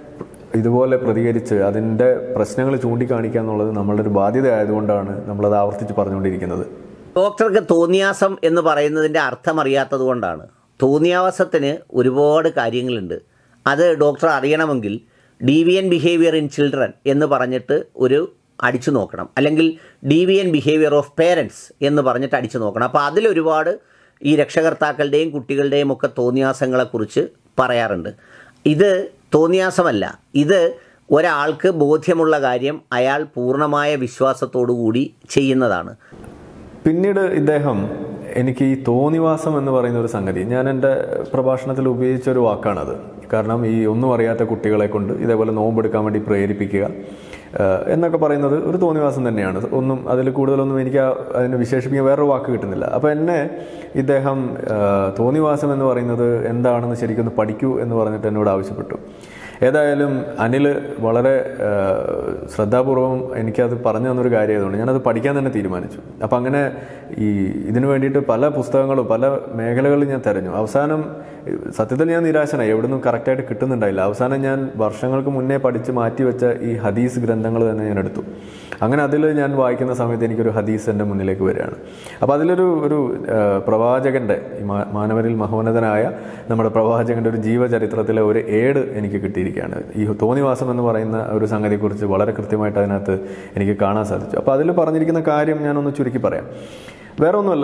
ഇതുപോലെ പ്രതികരിച്ച് അതിൻ്റെ പ്രശ്നങ്ങൾ ചൂണ്ടിക്കാണിക്കുക എന്നുള്ളത് നമ്മളുടെ ഒരു ബാധ്യത ആയതുകൊണ്ടാണ് നമ്മളത് ആവർത്തിച്ച് പറഞ്ഞുകൊണ്ടിരിക്കുന്നത് ഡോക്ടർക്ക് തോന്നിയാസം എന്ന് പറയുന്നതിൻ്റെ അർത്ഥം അറിയാത്തത് കൊണ്ടാണ് തോന്നിയാസത്തിന് ഒരുപാട് കാര്യങ്ങളുണ്ട് അത് ഡോക്ടർ അറിയണമെങ്കിൽ ഡീവിയൻ ബിഹേവിയർ ഇൻ ചിൽഡ്രൻ എന്ന് പറഞ്ഞിട്ട് ഒരു അടിച്ചു നോക്കണം അല്ലെങ്കിൽ ഡീവിയൻ ബിഹേവിയർ ഓഫ് പേരൻസ് എന്ന് പറഞ്ഞിട്ട് അടിച്ചു നോക്കണം അപ്പോൾ അതിലൊരുപാട് ഈ രക്ഷകർത്താക്കളുടെയും കുട്ടികളുടെയും ഒക്കെ തോന്നിയാസങ്ങളെക്കുറിച്ച് പറയാറുണ്ട് ഇത് തോന്നിയാസമല്ല ഇത് ഒരാൾക്ക് ബോധ്യമുള്ള കാര്യം അയാൾ പൂർണ്ണമായ വിശ്വാസത്തോടു കൂടി ചെയ്യുന്നതാണ് പിന്നീട് ഇദ്ദേഹം എനിക്ക് ഈ തോന്നിവാസം എന്ന് പറയുന്ന ഒരു സംഗതി ഞാൻ എൻ്റെ പ്രഭാഷണത്തിൽ ഉപയോഗിച്ച ഒരു വാക്കാണത് കാരണം ഈ ഒന്നും അറിയാത്ത കുട്ടികളെ കൊണ്ട് ഇതേപോലെ നോമ്പെടുക്കാൻ വേണ്ടി പ്രേരിപ്പിക്കുക ഏഹ് എന്നൊക്കെ പറയുന്നത് ഒരു തോന്നിവാസം തന്നെയാണ് ഒന്നും അതിൽ കൂടുതലൊന്നും എനിക്ക് ആ- അതിനെ വിശേഷിപ്പിക്കാൻ വേറൊരു വാക്ക് കിട്ടുന്നില്ല അപ്പോൾ എന്നെ ഇദ്ദേഹം ഏഹ് തോന്നിവാസം എന്ന് പറയുന്നത് എന്താണെന്ന് ശരിക്കൊന്ന് പഠിക്കൂ എന്ന് പറഞ്ഞിട്ട് എന്നോട് ആവശ്യപ്പെട്ടു ഏതായാലും അനിൽ വളരെ ആ, ശ്രദ്ധാപൂർവം എനിക്കത് പറഞ്ഞു തന്നൊരു കാര്യമായതുകൊണ്ട് ഞാനത് പഠിക്കാൻ തന്നെ തീരുമാനിച്ചു അപ്പം അങ്ങനെ ഈ ഇതിനു വേണ്ടിയിട്ട് പല പുസ്തകങ്ങളും പല മേഖലകളിൽ ഞാൻ തിരഞ്ഞു അവസാനം സത്യത്തിൽ ഞാൻ നിരാശനായി എവിടുന്നും കറക്റ്റായിട്ട് കിട്ടുന്നുണ്ടായില്ല അവസാനം ഞാൻ വർഷങ്ങൾക്ക് മുന്നേ പഠിച്ച് മാറ്റി വെച്ച ഈ ഹദീസ് ഗ്രന്ഥങ്ങൾ തന്നെ ഞാൻ എടുത്തു അങ്ങനെ അതിൽ ഞാൻ വായിക്കുന്ന സമയത്ത് എനിക്കൊരു ഹദീസ് എൻ്റെ മുന്നിലേക്ക് വരികയാണ് അപ്പോൾ അതിലൊരു ഒരു ആ, പ്രവാചകൻ്റെ ഈ മാ- മാനവരിൽ മഹോന്നതനായ നമ്മുടെ പ്രവാചകൻ്റെ ഒരു ജീവചരിത്രത്തിലെ ഒരു ഏട് എനിക്ക് കിട്ടിയിരിക്കുകയാണ് ഈ തോന്നിവാസം എന്ന് പറയുന്ന ഒരു സംഗതിയെക്കുറിച്ച് വളരെ കൃത്യമായിട്ട് അതിനകത്ത് എനിക്ക് കാണാൻ സാധിച്ചു അപ്പോൾ അതിൽ പറഞ്ഞിരിക്കുന്ന കാര്യം ഞാനൊന്ന് ചുരുക്കി പറയാം വേറെ ഒന്നുമല്ല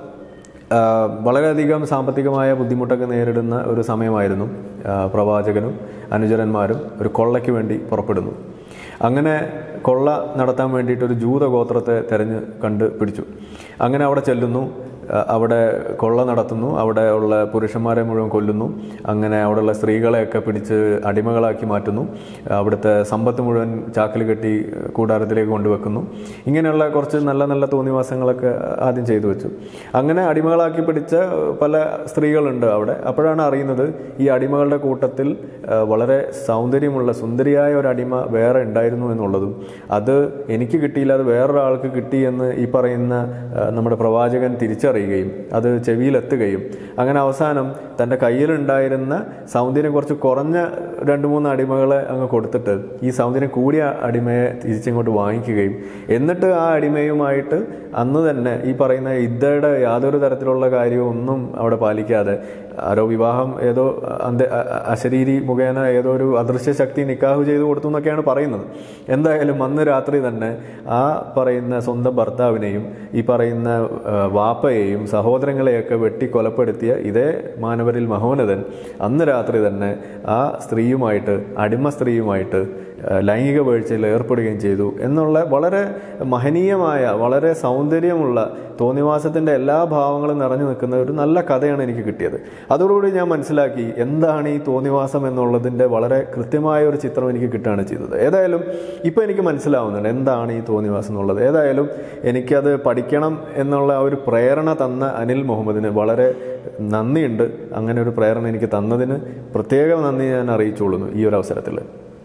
ആ, വളരെയധികം സാമ്പത്തികമായ ബുദ്ധിമുട്ടൊക്കെ നേരിടുന്ന ഒരു സമയമായിരുന്നു ആ, പ്രവാചകനും അനുചരന്മാരും ഒരു കൊള്ളയ്ക്ക് വേണ്ടി പുറപ്പെടുന്നു അങ്ങനെ കൊള്ള നടത്താൻ വേണ്ടിയിട്ട് ഒരു ജൂത ഗോത്രത്തെ തെരഞ്ഞ് കണ്ട് പിടിച്ചു അങ്ങനെ അവിടെ ചെല്ലുന്നു ആ, അവിടെ കൊള്ള നടത്തുന്നു അവിടെ ഉള്ള പുരുഷന്മാരെ മുഴുവൻ കൊല്ലുന്നു അങ്ങനെ അവിടെയുള്ള സ്ത്രീകളെയൊക്കെ പിടിച്ച് അടിമകളാക്കി മാറ്റുന്നു അവിടുത്തെ സമ്പത്ത് മുഴുവൻ ചാക്കിൽ കെട്ടി കൂടാരത്തിലേക്ക് കൊണ്ടുവെക്കുന്നു ഇങ്ങനെയുള്ള കുറച്ച് നല്ല നല്ല തോന്നിവാസങ്ങളൊക്കെ ആദ്യം ചെയ്തു വെച്ചു അങ്ങനെ അടിമകളാക്കി പിടിച്ച പല സ്ത്രീകളുണ്ട് അവിടെ അപ്പോഴാണ് അറിയുന്നത് ഈ അടിമകളുടെ കൂട്ടത്തിൽ ആ, വളരെ സൗന്ദര്യമുള്ള സുന്ദരിയായ ഒരു അടിമ വേറെ ഉണ്ടായിരുന്നു എന്നുള്ളതും അത് എനിക്ക് കിട്ടിയില്ല അത് വേറൊരാൾക്ക് കിട്ടി എന്ന് ഈ പറയുന്ന ആ, നമ്മുടെ പ്രവാചകൻ തിരിച്ചറിയുകയും അത് ചെവിയിലെത്തുകയും അങ്ങനെ അവസാനം തൻ്റെ കയ്യിലുണ്ടായിരുന്ന സൗന്ദര്യം കുറച്ച് കുറഞ്ഞ രണ്ട് മൂന്ന് അടിമകളെ അങ്ങ് കൊടുത്തിട്ട് ഈ സൗന്ദര്യം കൂടിയ അടിമയെ തിരിച്ചിങ്ങോട്ട് വാങ്ങിക്കുകയും എന്നിട്ട് ആ അടിമയുമായിട്ട് അന്ന് തന്നെ ഈ പറയുന്ന ഇദ്ദയുടെ യാതൊരു തരത്തിലുള്ള കാര്യവും ഒന്നും അവിടെ പാലിക്കാതെ ആരോ വിവാഹം ഏതോ അന്ത അ- അ- അശരീരി മുഖേന ഏതോ ഒരു അദൃശ്യ ശക്തി നിക്കാഹ് ചെയ്തു കൊടുത്തു എന്നൊക്കെയാണ് പറയുന്നത് എന്തായാലും അന്ന് രാത്രി തന്നെ ആ പറയുന്ന സ്വന്തം ഭർത്താവിനെയും ഈ പറയുന്ന ആ, വാപ്പയെയും സഹോദരങ്ങളെയൊക്കെ വെട്ടി കൊലപ്പെടുത്തിയ ഇതേ മാനവരിൽ മഹോന്നതൻ അന്ന് രാത്രി തന്നെ ആ സ്ത്രീയുമായിട്ട് അടിമ സ്ത്രീയുമായിട്ട് ആ, ലൈംഗിക വീഴ്ചയിൽ ഏർപ്പെടുകയും ചെയ്തു എന്നുള്ള വളരെ മഹനീയമായ വളരെ സൗന്ദര്യമുള്ള തോന്നിവാസത്തിൻ്റെ എല്ലാ ഭാവങ്ങളും നിറഞ്ഞു നിൽക്കുന്ന ഒരു നല്ല കഥയാണ് എനിക്ക് കിട്ടിയത് അതോടുകൂടി ഞാൻ മനസ്സിലാക്കി എന്താണ് ഈ തോന്നിവാസം എന്നുള്ളതിൻ്റെ വളരെ കൃത്യമായ ഒരു ചിത്രം എനിക്ക് കിട്ടുകയാണ് ചെയ്തത് ഏതായാലും ഇപ്പോൾ എനിക്ക് മനസ്സിലാവുന്നുണ്ട് എന്താണ് ഈ തോന്നിവാസം എന്നുള്ളത് ഏതായാലും എനിക്കത് പഠിക്കണം എന്നുള്ള ആ ഒരു പ്രേരണ തന്ന അനിൽ മുഹമ്മദിന് വളരെ നന്ദിയുണ്ട് അങ്ങനെ ഒരു പ്രേരണ എനിക്ക് തന്നതിന് പ്രത്യേക നന്ദി ഞാൻ അറിയിച്ചുകൊള്ളുന്നു ഈ ഒരു അവസരത്തിൽ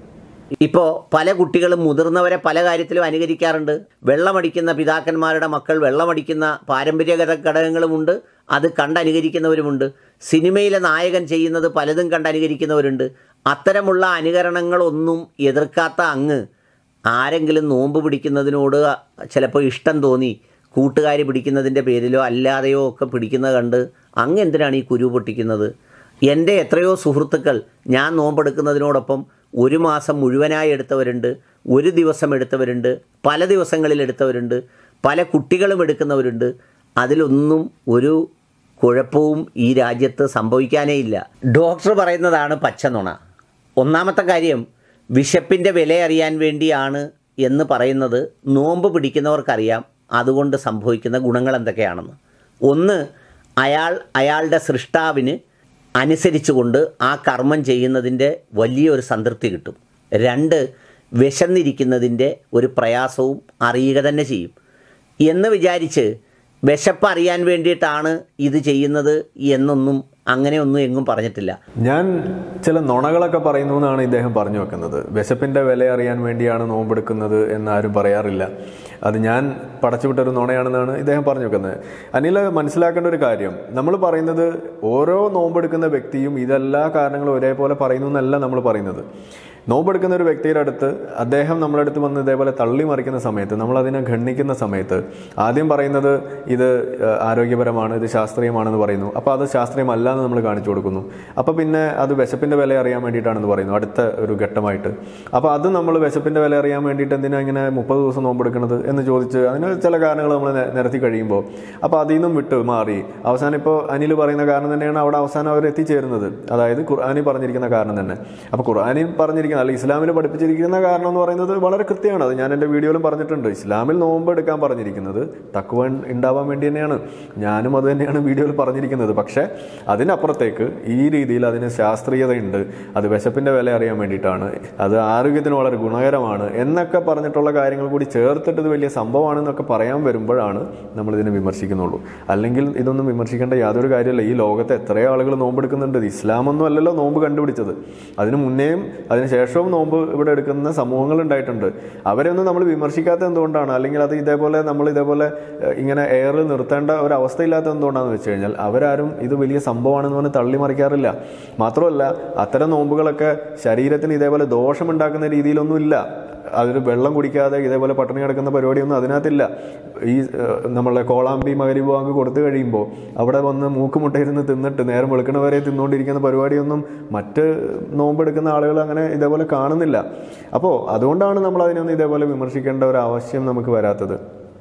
ഇപ്പോൾ പല കുട്ടികളും മുതിർന്നവരെ പല കാര്യത്തിലും അനുകരിക്കാറുണ്ട് വെള്ളമടിക്കുന്ന പിതാക്കന്മാരുടെ മക്കൾ വെള്ളമടിക്കുന്ന പാരമ്പര്യഗത ഘടകങ്ങളുമുണ്ട് അത് കണ്ടനുകരിക്കുന്നവരുമുണ്ട് സിനിമയിലെ നായകൻ ചെയ്യുന്നത് പലതും കണ്ടനുകരിക്കുന്നവരുണ്ട് അത്തരമുള്ള അനുകരണങ്ങളൊന്നും എതിർക്കാത്ത അങ്ങ് ആരെങ്കിലും നോമ്പ് പിടിക്കുന്നതിനോട് ചിലപ്പോൾ ഇഷ്ടം തോന്നി കൂട്ടുകാർ പിടിക്കുന്നതിൻ്റെ പേരിലോ അല്ലാതെയോ ഒക്കെ പിടിക്കുന്നത് കണ്ട് അങ്ങ് എന്തിനാണ് ഈ കുരു പൊട്ടിക്കുന്നത് എൻ്റെ എത്രയോ സുഹൃത്തുക്കൾ ഞാൻ നോമ്പെടുക്കുന്നതിനോടൊപ്പം ഒരു മാസം മുഴുവനായി എടുത്തവരുണ്ട് ഒരു ദിവസം എടുത്തവരുണ്ട് പല ദിവസങ്ങളിൽ എടുത്തവരുണ്ട് പല കുട്ടികളും എടുക്കുന്നവരുണ്ട് അതിലൊന്നും ഒരു കുഴപ്പവും ഈ രാജ്യത്ത് സംഭവിക്കാനേ ഇല്ല ഡോക്ടർ പറയുന്നതാണ് പച്ചനുണ ഒന്നാമത്തെ കാര്യം വിശപ്പിൻ്റെ വില അറിയാൻ വേണ്ടിയാണ് എന്ന് പറയുന്നത് നോമ്പ് പിടിക്കുന്നവർക്കറിയാം അതുകൊണ്ട് സംഭവിക്കുന്ന ഗുണങ്ങൾ എന്തൊക്കെയാണെന്ന് ഒന്ന് അയാൾ അയാളുടെ സൃഷ്ടാവിന് അനുസരിച്ചുകൊണ്ട് ആ കർമ്മം ചെയ്യുന്നതിൻ്റെ വലിയൊരു സംതൃപ്തി കിട്ടും രണ്ട് വിശന്നിരിക്കുന്നതിൻ്റെ ഒരു പ്രയാസവും അറിയുക തന്നെ ചെയ്യും എന്ന് വിചാരിച്ച് വിശപ്പ് അറിയാൻ വേണ്ടിയിട്ടാണ് ഇത് ചെയ്യുന്നത് എന്നൊന്നും അങ്ങനെയൊന്നും എങ്ങും പറഞ്ഞിട്ടില്ല ഞാൻ ചില നുണകളൊക്കെ പറയുന്നു എന്നാണ് ഇദ്ദേഹം പറഞ്ഞു വെക്കുന്നത് വിശപ്പിന്റെ വില അറിയാൻ വേണ്ടിയാണ് നോമ്പെടുക്കുന്നത് എന്ന് ആരും പറയാറില്ല അത് ഞാൻ പടച്ചുവിട്ടൊരു നുണയാണെന്നാണ് ഇദ്ദേഹം പറഞ്ഞു വെക്കുന്നത് അനിൽ മനസ്സിലാക്കേണ്ട ഒരു കാര്യം നമ്മൾ പറയുന്നത് ഓരോ നോമ്പെടുക്കുന്ന വ്യക്തിയും ഇതെല്ലാ കാരണങ്ങളും ഒരേപോലെ പറയുന്നു എന്നല്ല നമ്മൾ പറയുന്നത് നോമ്പെടുക്കുന്ന ഒരു വ്യക്തിയുടെ അടുത്ത് അദ്ദേഹം നമ്മുടെ അടുത്ത് വന്ന് ഇതേപോലെ തള്ളി മറിക്കുന്ന സമയത്ത് നമ്മൾ അതിനെ ഖണ്ഡിക്കുന്ന സമയത്ത് ആദ്യം പറയുന്നത് ഇത് ഏഹ്, ആരോഗ്യപരമാണ് ഇത് ശാസ്ത്രീയമാണെന്ന് പറയുന്നു അപ്പോൾ അത് ശാസ്ത്രീയമല്ല എന്ന് നമ്മൾ കാണിച്ചു കൊടുക്കുന്നു അപ്പോൾ പിന്നെ അത് വിശപ്പിൻ്റെ വില അറിയാൻ വേണ്ടിയിട്ടാണെന്ന് പറയുന്നു അടുത്ത ഒരു ഘട്ടമായിട്ട് അപ്പോൾ അത് നമ്മൾ വിശപ്പിൻ്റെ വില അറിയാൻ വേണ്ടിയിട്ട് എന്തിനാ ഇങ്ങനെ മുപ്പത് ദിവസം നോമ്പെടുക്കുന്നത് എന്ന് ചോദിച്ച് അതിന് ചില കാരണങ്ങൾ നമ്മൾ നെ- നിരത്തി കഴിയുമ്പോൾ അപ്പോൾ അതിൽ നിന്നും വിട്ട് മാറി അവസാനം ഇപ്പോൾ അനിൽ പറയുന്ന കാരണം തന്നെയാണ് അവിടെ അവസാനം അവർ എത്തിച്ചേരുന്നത് അതായത് ഖുർആാനി പറഞ്ഞിരിക്കുന്ന കാരണം തന്നെ അപ്പോൾ ഖുർആാനി പറഞ്ഞിരിക്കുന്ന അല്ലെങ്കിൽ ഇസ്ലാമിൽ പഠിപ്പിച്ചിരിക്കുന്ന കാരണം എന്ന് പറയുന്നത് വളരെ കൃത്യമാണ് അത് ഞാൻ എൻ്റെ വീഡിയോയിലും പറഞ്ഞിട്ടുണ്ട് ഇസ്ലാമിൽ നോമ്പ് എടുക്കാൻ പറഞ്ഞിരിക്കുന്നത് തക്കുവ ഉണ്ടാവാൻ വേണ്ടി തന്നെയാണ് ഞാനും അത് തന്നെയാണ് വീഡിയോയിൽ പറഞ്ഞിരിക്കുന്നത് പക്ഷേ അതിനപ്പുറത്തേക്ക് ഈ രീതിയിൽ അതിന് ശാസ്ത്രീയതയുണ്ട് അത് വിശപ്പിൻ്റെ വില അറിയാൻ വേണ്ടിയിട്ടാണ് അത് ആരോഗ്യത്തിന് വളരെ ഗുണകരമാണ് എന്നൊക്കെ പറഞ്ഞിട്ടുള്ള കാര്യങ്ങൾ കൂടി ചേർത്തിട്ട് ഇത് വലിയ സംഭവമാണെന്നൊക്കെ പറയാൻ വരുമ്പോഴാണ് നമ്മൾ ഇതിനെ വിമർശിക്കുന്നുള്ളൂ അല്ലെങ്കിൽ ഇതൊന്നും വിമർശിക്കേണ്ട യാതൊരു കാര്യമില്ല ഈ ലോകത്ത് എത്രയോ ആളുകൾ നോമ്പെടുക്കുന്നുണ്ട് ഇത് ഇസ്ലാമൊന്നും അല്ലല്ലോ നോമ്പ് കണ്ടുപിടിച്ചത് അതിന് മുന്നേയും അതിന് ശേഷവും നോമ്പ് ഇവിടെ എടുക്കുന്ന സമൂഹങ്ങൾ ഉണ്ടായിട്ടുണ്ട് അവരെ ഒന്നും നമ്മൾ വിമർശിക്കാത്ത എന്തുകൊണ്ടാണ് അല്ലെങ്കിൽ അത് ഇതേപോലെ നമ്മൾ ഇതേപോലെ ഏഹ്, ഇങ്ങനെ എയറിൽ നിർത്തേണ്ട ഒരു അവസ്ഥയില്ലാത്ത എന്തുകൊണ്ടാണെന്ന് വെച്ച് കഴിഞ്ഞാൽ അവരാരും ഇത് വലിയ സംഭവമാണെന്ന് പറഞ്ഞ് തള്ളിമറിക്കാറില്ല മാത്രമല്ല അത്തരം നോമ്പുകളൊക്കെ ശരീരത്തിന് ഇതേപോലെ ദോഷമുണ്ടാക്കുന്ന രീതിയിലൊന്നും ഇല്ല അതൊരു വെള്ളം കുടിക്കാതെ ഇതേപോലെ പട്ടിണി കിടക്കുന്ന പരിപാടിയൊന്നും അതിനകത്തില്ല ഈ ഏഹ്, നമ്മളെ കോളാമ്പി മകരിവ് വാങ്ങി കൊടുത്തു കഴിയുമ്പോൾ അവിടെ വന്ന് മൂക്കുമുട്ടയിരുന്ന് തിന്നിട്ട് നേരം വെളുക്കണവരെ തിന്നുകൊണ്ടിരിക്കുന്ന പരിപാടിയൊന്നും മറ്റ് നോമ്പെടുക്കുന്ന ആളുകൾ അങ്ങനെ ഇതേപോലെ കാണുന്നില്ല അപ്പോൾ അതുകൊണ്ടാണ് നമ്മൾ അതിനൊന്നും ഇതേപോലെ വിമർശിക്കേണ്ട ഒരു ആവശ്യം നമുക്ക് വരാത്തത്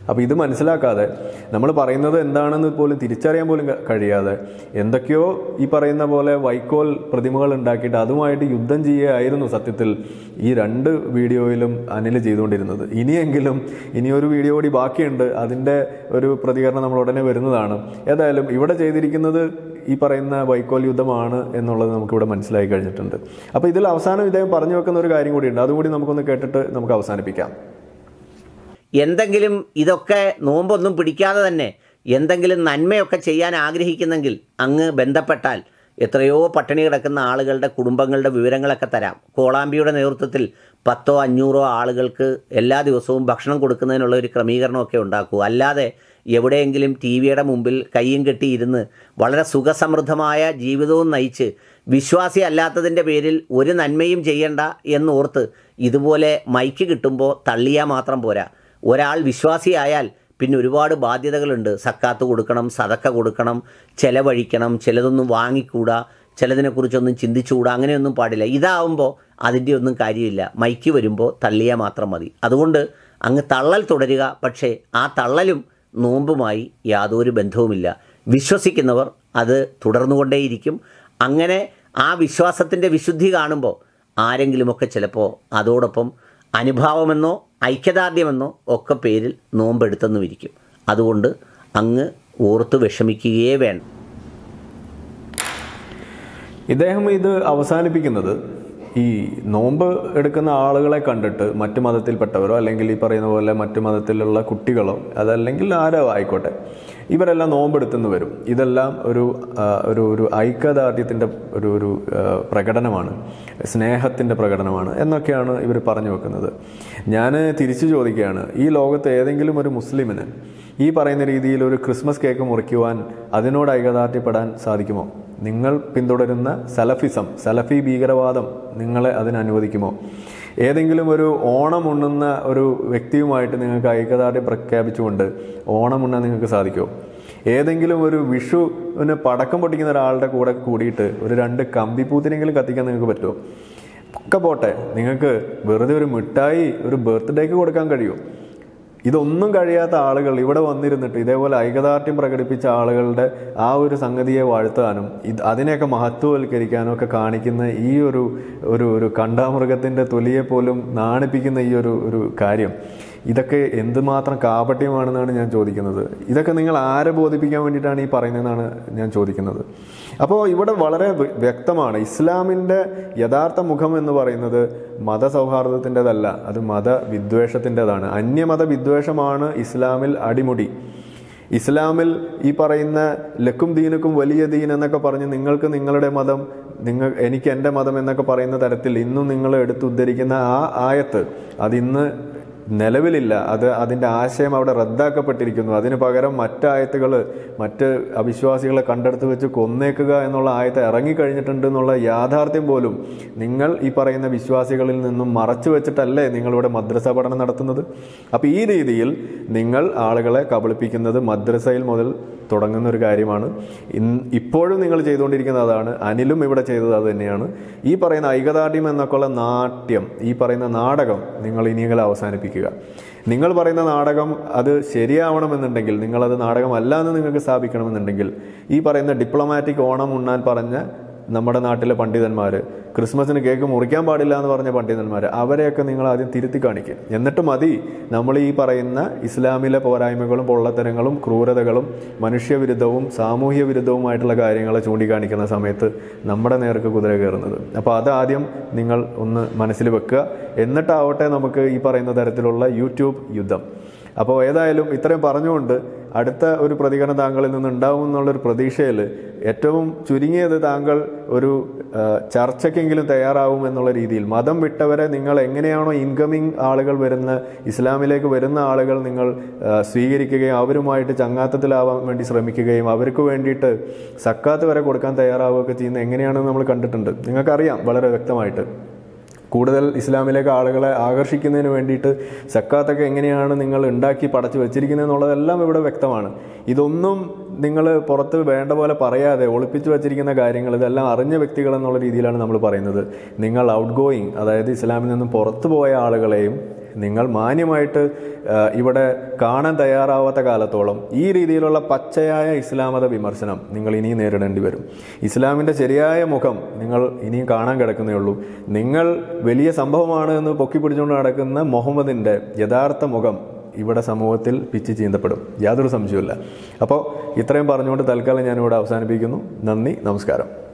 അപ്പോൾ ഇത് മനസ്സിലാക്കാതെ നമ്മൾ പറയുന്നത് എന്താണെന്ന് പോലും തിരിച്ചറിയാൻ പോലും ക- കഴിയാതെ എന്തൊക്കെയോ ഈ പറയുന്ന പോലെ വൈക്കോൽ പ്രതിമകൾ ഉണ്ടാക്കിയിട്ട് അതുമായിട്ട് യുദ്ധം ചെയ്യുകയായിരുന്നു സത്യത്തിൽ ഈ രണ്ട് വീഡിയോയിലും അനിൽ ചെയ്തുകൊണ്ടിരുന്നത് ഇനിയെങ്കിലും ഇനിയൊരു വീഡിയോ കൂടി ബാക്കിയുണ്ട് അതിൻ്റെ ഒരു പ്രതികരണം നമ്മൾ ഉടനെ വരുന്നതാണ് ഏതായാലും ഇവിടെ ചെയ്തിരിക്കുന്നത് ഈ പറയുന്ന വൈക്കോൽ യുദ്ധമാണ് എന്നുള്ളത് നമുക്കിവിടെ മനസ്സിലായി കഴിഞ്ഞിട്ടുണ്ട് അപ്പോൾ ഇതിൽ അവസാനം ഇദ്ദേഹം പറഞ്ഞു വെക്കുന്ന ഒരു കാര്യം കൂടിയുണ്ട് അതുകൂടി നമുക്കൊന്ന് കേട്ടിട്ട് നമുക്ക് അവസാനിപ്പിക്കാം എന്തെങ്കിലും ഇതൊക്കെ നോമ്പൊന്നും പിടിക്കാതെ തന്നെ എന്തെങ്കിലും നന്മയൊക്കെ ചെയ്യാൻ ആഗ്രഹിക്കുന്നെങ്കിൽ അങ്ങ് ബന്ധപ്പെട്ടാൽ എത്രയോ പട്ടിണി കിടക്കുന്ന ആളുകളുടെ കുടുംബങ്ങളുടെ വിവരങ്ങളൊക്കെ തരാം കോളാമ്പിയുടെ നേതൃത്വത്തിൽ പത്തോ അഞ്ഞൂറോ ആളുകൾക്ക് എല്ലാ ദിവസവും ഭക്ഷണം കൊടുക്കുന്നതിനുള്ള ഒരു ക്രമീകരണമൊക്കെ ഉണ്ടാക്കൂ അല്ലാതെ എവിടെയെങ്കിലും ടി വിയുടെ മുമ്പിൽ കയ്യും കെട്ടി ഇരുന്ന് വളരെ സുഖസമൃദ്ധമായ ജീവിതവും നയിച്ച് വിശ്വാസി അല്ലാത്തതിൻ്റെ പേരിൽ ഒരു നന്മയും ചെയ്യണ്ട എന്നോർത്ത് ഇതുപോലെ മൈക്ക് കിട്ടുമ്പോൾ തള്ളിയാൽ മാത്രം പോരാ ഒരാൾ വിശ്വാസിയായാൽ പിന്നെ ഒരുപാട് ബാധ്യതകളുണ്ട് സക്കാത്ത് കൊടുക്കണം സതക്ക കൊടുക്കണം ചെലവഴിക്കണം ചിലതൊന്നും വാങ്ങിക്കൂടാ ചിലതിനെക്കുറിച്ചൊന്നും ചിന്തിച്ചുകൂടാ അങ്ങനെയൊന്നും പാടില്ല ഇതാവുമ്പോൾ അതിൻ്റെ ഒന്നും കാര്യമില്ല മൈക്ക് വരുമ്പോൾ തള്ളിയാൽ മാത്രം മതി അതുകൊണ്ട് അങ്ങ് തള്ളൽ തുടരുക പക്ഷേ ആ തള്ളലും നോമ്പുമായി യാതൊരു ബന്ധവുമില്ല വിശ്വസിക്കുന്നവർ അത് തുടർന്നുകൊണ്ടേയിരിക്കും അങ്ങനെ ആ വിശ്വാസത്തിൻ്റെ വിശുദ്ധി കാണുമ്പോൾ ആരെങ്കിലുമൊക്കെ ചിലപ്പോൾ അതോടൊപ്പം അനുഭാവമെന്നോ ഐക്യദാർഢ്യമെന്നോ ഒക്കെ പേരിൽ നോമ്പെടുത്തെന്നും ഇരിക്കും അതുകൊണ്ട് അങ്ങ് ഓർത്ത് വിഷമിക്കുകയേ വേണ്ട ഇദ്ദേഹം ഇത് അവസാനിപ്പിക്കുന്നത് ഈ നോമ്പ് എടുക്കുന്ന ആളുകളെ കണ്ടിട്ട് മറ്റു മതത്തിൽപ്പെട്ടവരോ അല്ലെങ്കിൽ ഈ പറയുന്ന പോലെ മറ്റു മതത്തിലുള്ള കുട്ടികളോ അതല്ലെങ്കിൽ ആരോ ആയിക്കോട്ടെ ഇവരെല്ലാം നോമ്പെടുത്തുനിന്ന് വരും ഇതെല്ലാം ഒരു ആ, ഒരു ഒരു ഐക്യദാർഢ്യത്തിൻ്റെ ഒരു ഒരു ആ, പ്രകടനമാണ് സ്നേഹത്തിൻ്റെ പ്രകടനമാണ് എന്നൊക്കെയാണ് ഇവർ പറഞ്ഞു വെക്കുന്നത് ഞാൻ തിരിച്ചു ചോദിക്കുകയാണ് ഈ ലോകത്ത് ഏതെങ്കിലും ഒരു മുസ്ലിമിന് ഈ പറയുന്ന രീതിയിൽ ഒരു ക്രിസ്മസ് കേക്ക് മുറിക്കുവാൻ അതിനോട് ഐകദാർഢ്യപ്പെടാൻ സാധിക്കുമോ നിങ്ങൾ പിന്തുടരുന്ന സലഫിസം സലഫി ഭീകരവാദം നിങ്ങളെ അതിന് അനുവദിക്കുമോ ഏതെങ്കിലും ഒരു ഓണം ഉണ്ണുന്ന ഒരു വ്യക്തിയുമായിട്ട് നിങ്ങൾക്ക് ഐക്യദാർഢ്യം പ്രഖ്യാപിച്ചുകൊണ്ട് ഓണം ഉണ്ണാൻ നിങ്ങൾക്ക് സാധിക്കുമോ ഏതെങ്കിലും ഒരു വിഷുവിന് പടക്കം പൊട്ടിക്കുന്ന ഒരാളുടെ കൂടെ കൂടിയിട്ട് ഒരു രണ്ട് കമ്പിപ്പൂത്തിനെങ്കിലും കത്തിക്കാൻ നിങ്ങൾക്ക് പറ്റുമോ ഒക്കെ പോട്ടെ നിങ്ങൾക്ക് വെറുതെ ഒരു മിഠായി ഒരു ബർത്ത്ഡേക്ക് കൊടുക്കാൻ കഴിയുമോ ഇതൊന്നും കഴിയാത്ത ആളുകൾ ഇവിടെ വന്നിരുന്നിട്ട് ഇതേപോലെ ഐകദാർഢ്യം പ്രകടിപ്പിച്ച ആളുകളുടെ ആ ഒരു സംഗതിയെ വാഴ്ത്താനും ഇത് അതിനെയൊക്കെ മഹത്വവൽക്കരിക്കാനും ഒക്കെ കാണിക്കുന്ന ഈ ഒരു ഒരു ഒരു കണ്ടാമൃഗത്തിൻ്റെ തൊലിയെ പോലും നാണിപ്പിക്കുന്ന ഈ ഒരു ഒരു കാര്യം ഇതൊക്കെ എന്തുമാത്രം കാപട്യമാണെന്നാണ് ഞാൻ ചോദിക്കുന്നത് ഇതൊക്കെ നിങ്ങൾ ആരെ ബോധിപ്പിക്കാൻ വേണ്ടിയിട്ടാണ് ഈ പറയുന്നതെന്നാണ് ഞാൻ ചോദിക്കുന്നത് അപ്പോൾ ഇവിടെ വളരെ വ്യ- വ്യക്തമാണ് ഇസ്ലാമിൻ്റെ യഥാർത്ഥ മുഖം എന്ന് പറയുന്നത് മതസൗഹാർദ്ദത്തിൻ്റെതല്ല അത് മതവിദ്വേഷത്തിൻ്റെതാണ് അന്യമത വിദ്വേഷമാണ് ഇസ്ലാമിൽ അടിമുടി ഇസ്ലാമിൽ ഈ പറയുന്ന ലക്കും ദീനക്കും വലിയ ദീൻ എന്നൊക്കെ പറഞ്ഞ് നിങ്ങൾക്ക് നിങ്ങളുടെ മതം നിങ്ങൾ എനിക്ക് എൻ്റെ മതം എന്നൊക്കെ പറയുന്ന തരത്തിൽ ഇന്നും നിങ്ങൾ എടുത്തുദ്ധരിക്കുന്ന ആ ആയത്ത് അതിന്ന് നിലവിലില്ല അത് അതിൻ്റെ ആശയം അവിടെ റദ്ദാക്കപ്പെട്ടിരിക്കുന്നു അതിന് പകരം മറ്റായത്തുകൾ മറ്റ് അവിശ്വാസികളെ കണ്ടെടുത്ത് വെച്ച് കൊന്നേക്കുക എന്നുള്ള ആയത്ത് ഇറങ്ങിക്കഴിഞ്ഞിട്ടുണ്ട് എന്നുള്ള യാഥാർത്ഥ്യം പോലും നിങ്ങൾ ഈ പറയുന്ന വിശ്വാസികളിൽ നിന്നും മറച്ചു വെച്ചിട്ടല്ലേ നിങ്ങളിവിടെ മദ്രസ പഠനം നടത്തുന്നത് അപ്പോൾ ഈ രീതിയിൽ നിങ്ങൾ ആളുകളെ കബളിപ്പിക്കുന്നത് മദ്രസയിൽ മുതൽ തുടങ്ങുന്ന ഒരു കാര്യമാണ് ഇന്ന് ഇപ്പോഴും നിങ്ങൾ ചെയ്തുകൊണ്ടിരിക്കുന്നത് അതാണ് അനിലും ഇവിടെ ചെയ്തത് അത് തന്നെയാണ് ഈ പറയുന്ന ഐകദാർഢ്യം എന്നൊക്കെയുള്ള നാട്യം ഈ പറയുന്ന നാടകം നിങ്ങൾ ഇനിയെങ്കിലും അവസാനിപ്പിക്കുക നിങ്ങൾ പറയുന്ന നാടകം അത് ശരിയാവണമെന്നുണ്ടെങ്കിൽ നിങ്ങളത് നാടകമല്ല എന്ന് നിങ്ങൾക്ക് സ്ഥാപിക്കണമെന്നുണ്ടെങ്കിൽ ഈ പറയുന്ന ഡിപ്ലോമാറ്റിക് ഓണം ഉണ്ണാൻ പറഞ്ഞ നമ്മുടെ നാട്ടിലെ പണ്ഡിതന്മാർ ക്രിസ്മസിന് കേക്ക് മുറിക്കാൻ പാടില്ല എന്ന് പറഞ്ഞ പണ്ഡിതന്മാർ അവരെയൊക്കെ നിങ്ങൾ ആദ്യം തിരുത്തി കാണിക്കുക എന്നിട്ട് മതി നമ്മൾ ഈ പറയുന്ന ഇസ്ലാമിലെ പോരായ്മകളും പൊള്ളത്തരങ്ങളും ക്രൂരതകളും മനുഷ്യവിരുദ്ധവും സാമൂഹ്യ വിരുദ്ധവുമായിട്ടുള്ള കാര്യങ്ങളെ ചൂണ്ടിക്കാണിക്കുന്ന സമയത്ത് നമ്മുടെ നേർക്ക് കുതിര കയറുന്നത് അപ്പോൾ അതാദ്യം നിങ്ങൾ ഒന്ന് മനസ്സിൽ വെക്കുക എന്നിട്ടാവട്ടെ നമുക്ക് ഈ പറയുന്ന തരത്തിലുള്ള യൂട്യൂബ് യുദ്ധം അപ്പോൾ ഏതായാലും ഇത്രയും പറഞ്ഞുകൊണ്ട് അടുത്ത ഒരു പ്രതികരണം താങ്കളിൽ നിന്ന് ഉണ്ടാവും എന്നുള്ളൊരു പ്രതീക്ഷയിൽ ഏറ്റവും ചുരുങ്ങിയത് താങ്കൾ ഒരു ആ, ചർച്ചയ്ക്കെങ്കിലും തയ്യാറാവും എന്നുള്ള രീതിയിൽ മതം വിട്ടവരെ നിങ്ങൾ എങ്ങനെയാണോ ഇൻകമിങ് ആളുകൾ വരുന്ന ഇസ്ലാമിലേക്ക് വരുന്ന ആളുകൾ നിങ്ങൾ ആ, സ്വീകരിക്കുകയും അവരുമായിട്ട് ചങ്ങാത്തത്തിലാവാൻ വേണ്ടി ശ്രമിക്കുകയും അവർക്ക് വേണ്ടിയിട്ട് സക്കാത്ത് വരെ കൊടുക്കാൻ തയ്യാറാവുകയൊക്കെ ചെയ്യുന്നത് എങ്ങനെയാണെന്ന് നമ്മൾ കണ്ടിട്ടുണ്ട് നിങ്ങൾക്കറിയാം വളരെ വ്യക്തമായിട്ട് കൂടുതൽ ഇസ്ലാമിലേക്ക് ആളുകളെ ആകർഷിക്കുന്നതിന് വേണ്ടിയിട്ട് സക്കാത്തൊക്കെ എങ്ങനെയാണ് നിങ്ങൾ ഉണ്ടാക്കി പടച്ചു വെച്ചിരിക്കുന്നത് എന്നുള്ളതെല്ലാം ഇവിടെ വ്യക്തമാണ് ഇതൊന്നും നിങ്ങൾ പുറത്ത് വേണ്ട പോലെ പറയാതെ ഒളിപ്പിച്ചു വച്ചിരിക്കുന്ന കാര്യങ്ങൾ ഇതെല്ലാം അറിഞ്ഞ വ്യക്തികൾ എന്നുള്ള രീതിയിലാണ് നമ്മൾ പറയുന്നത് നിങ്ങൾ ഔട്ട് ഗോയിങ് അതായത് ഇസ്ലാമിൽ നിന്നും പുറത്തു പോയ ആളുകളെയും നിങ്ങൾ മാന്യമായിട്ട് ആ, ഇവിടെ കാണാൻ തയ്യാറാവാത്ത കാലത്തോളം ഈ രീതിയിലുള്ള പച്ചയായ ഇസ്ലാമത വിമർശനം നിങ്ങൾ ഇനിയും നേരിടേണ്ടി വരും ഇസ്ലാമിൻ്റെ ശരിയായ മുഖം നിങ്ങൾ ഇനിയും കാണാൻ കിടക്കുന്നേ ഉള്ളൂ നിങ്ങൾ വലിയ സംഭവമാണ് എന്ന് പൊക്കി പിടിച്ചുകൊണ്ട് നടക്കുന്ന മുഹമ്മദിൻ്റെ യഥാർത്ഥ മുഖം ഇവിടെ സമൂഹത്തിൽ പിച്ച് ചീന്തപ്പെടും യാതൊരു സംശയവുമില്ല അപ്പോൾ ഇത്രയും പറഞ്ഞുകൊണ്ട് തൽക്കാലം ഞാനിവിടെ അവസാനിപ്പിക്കുന്നു നന്ദി നമസ്കാരം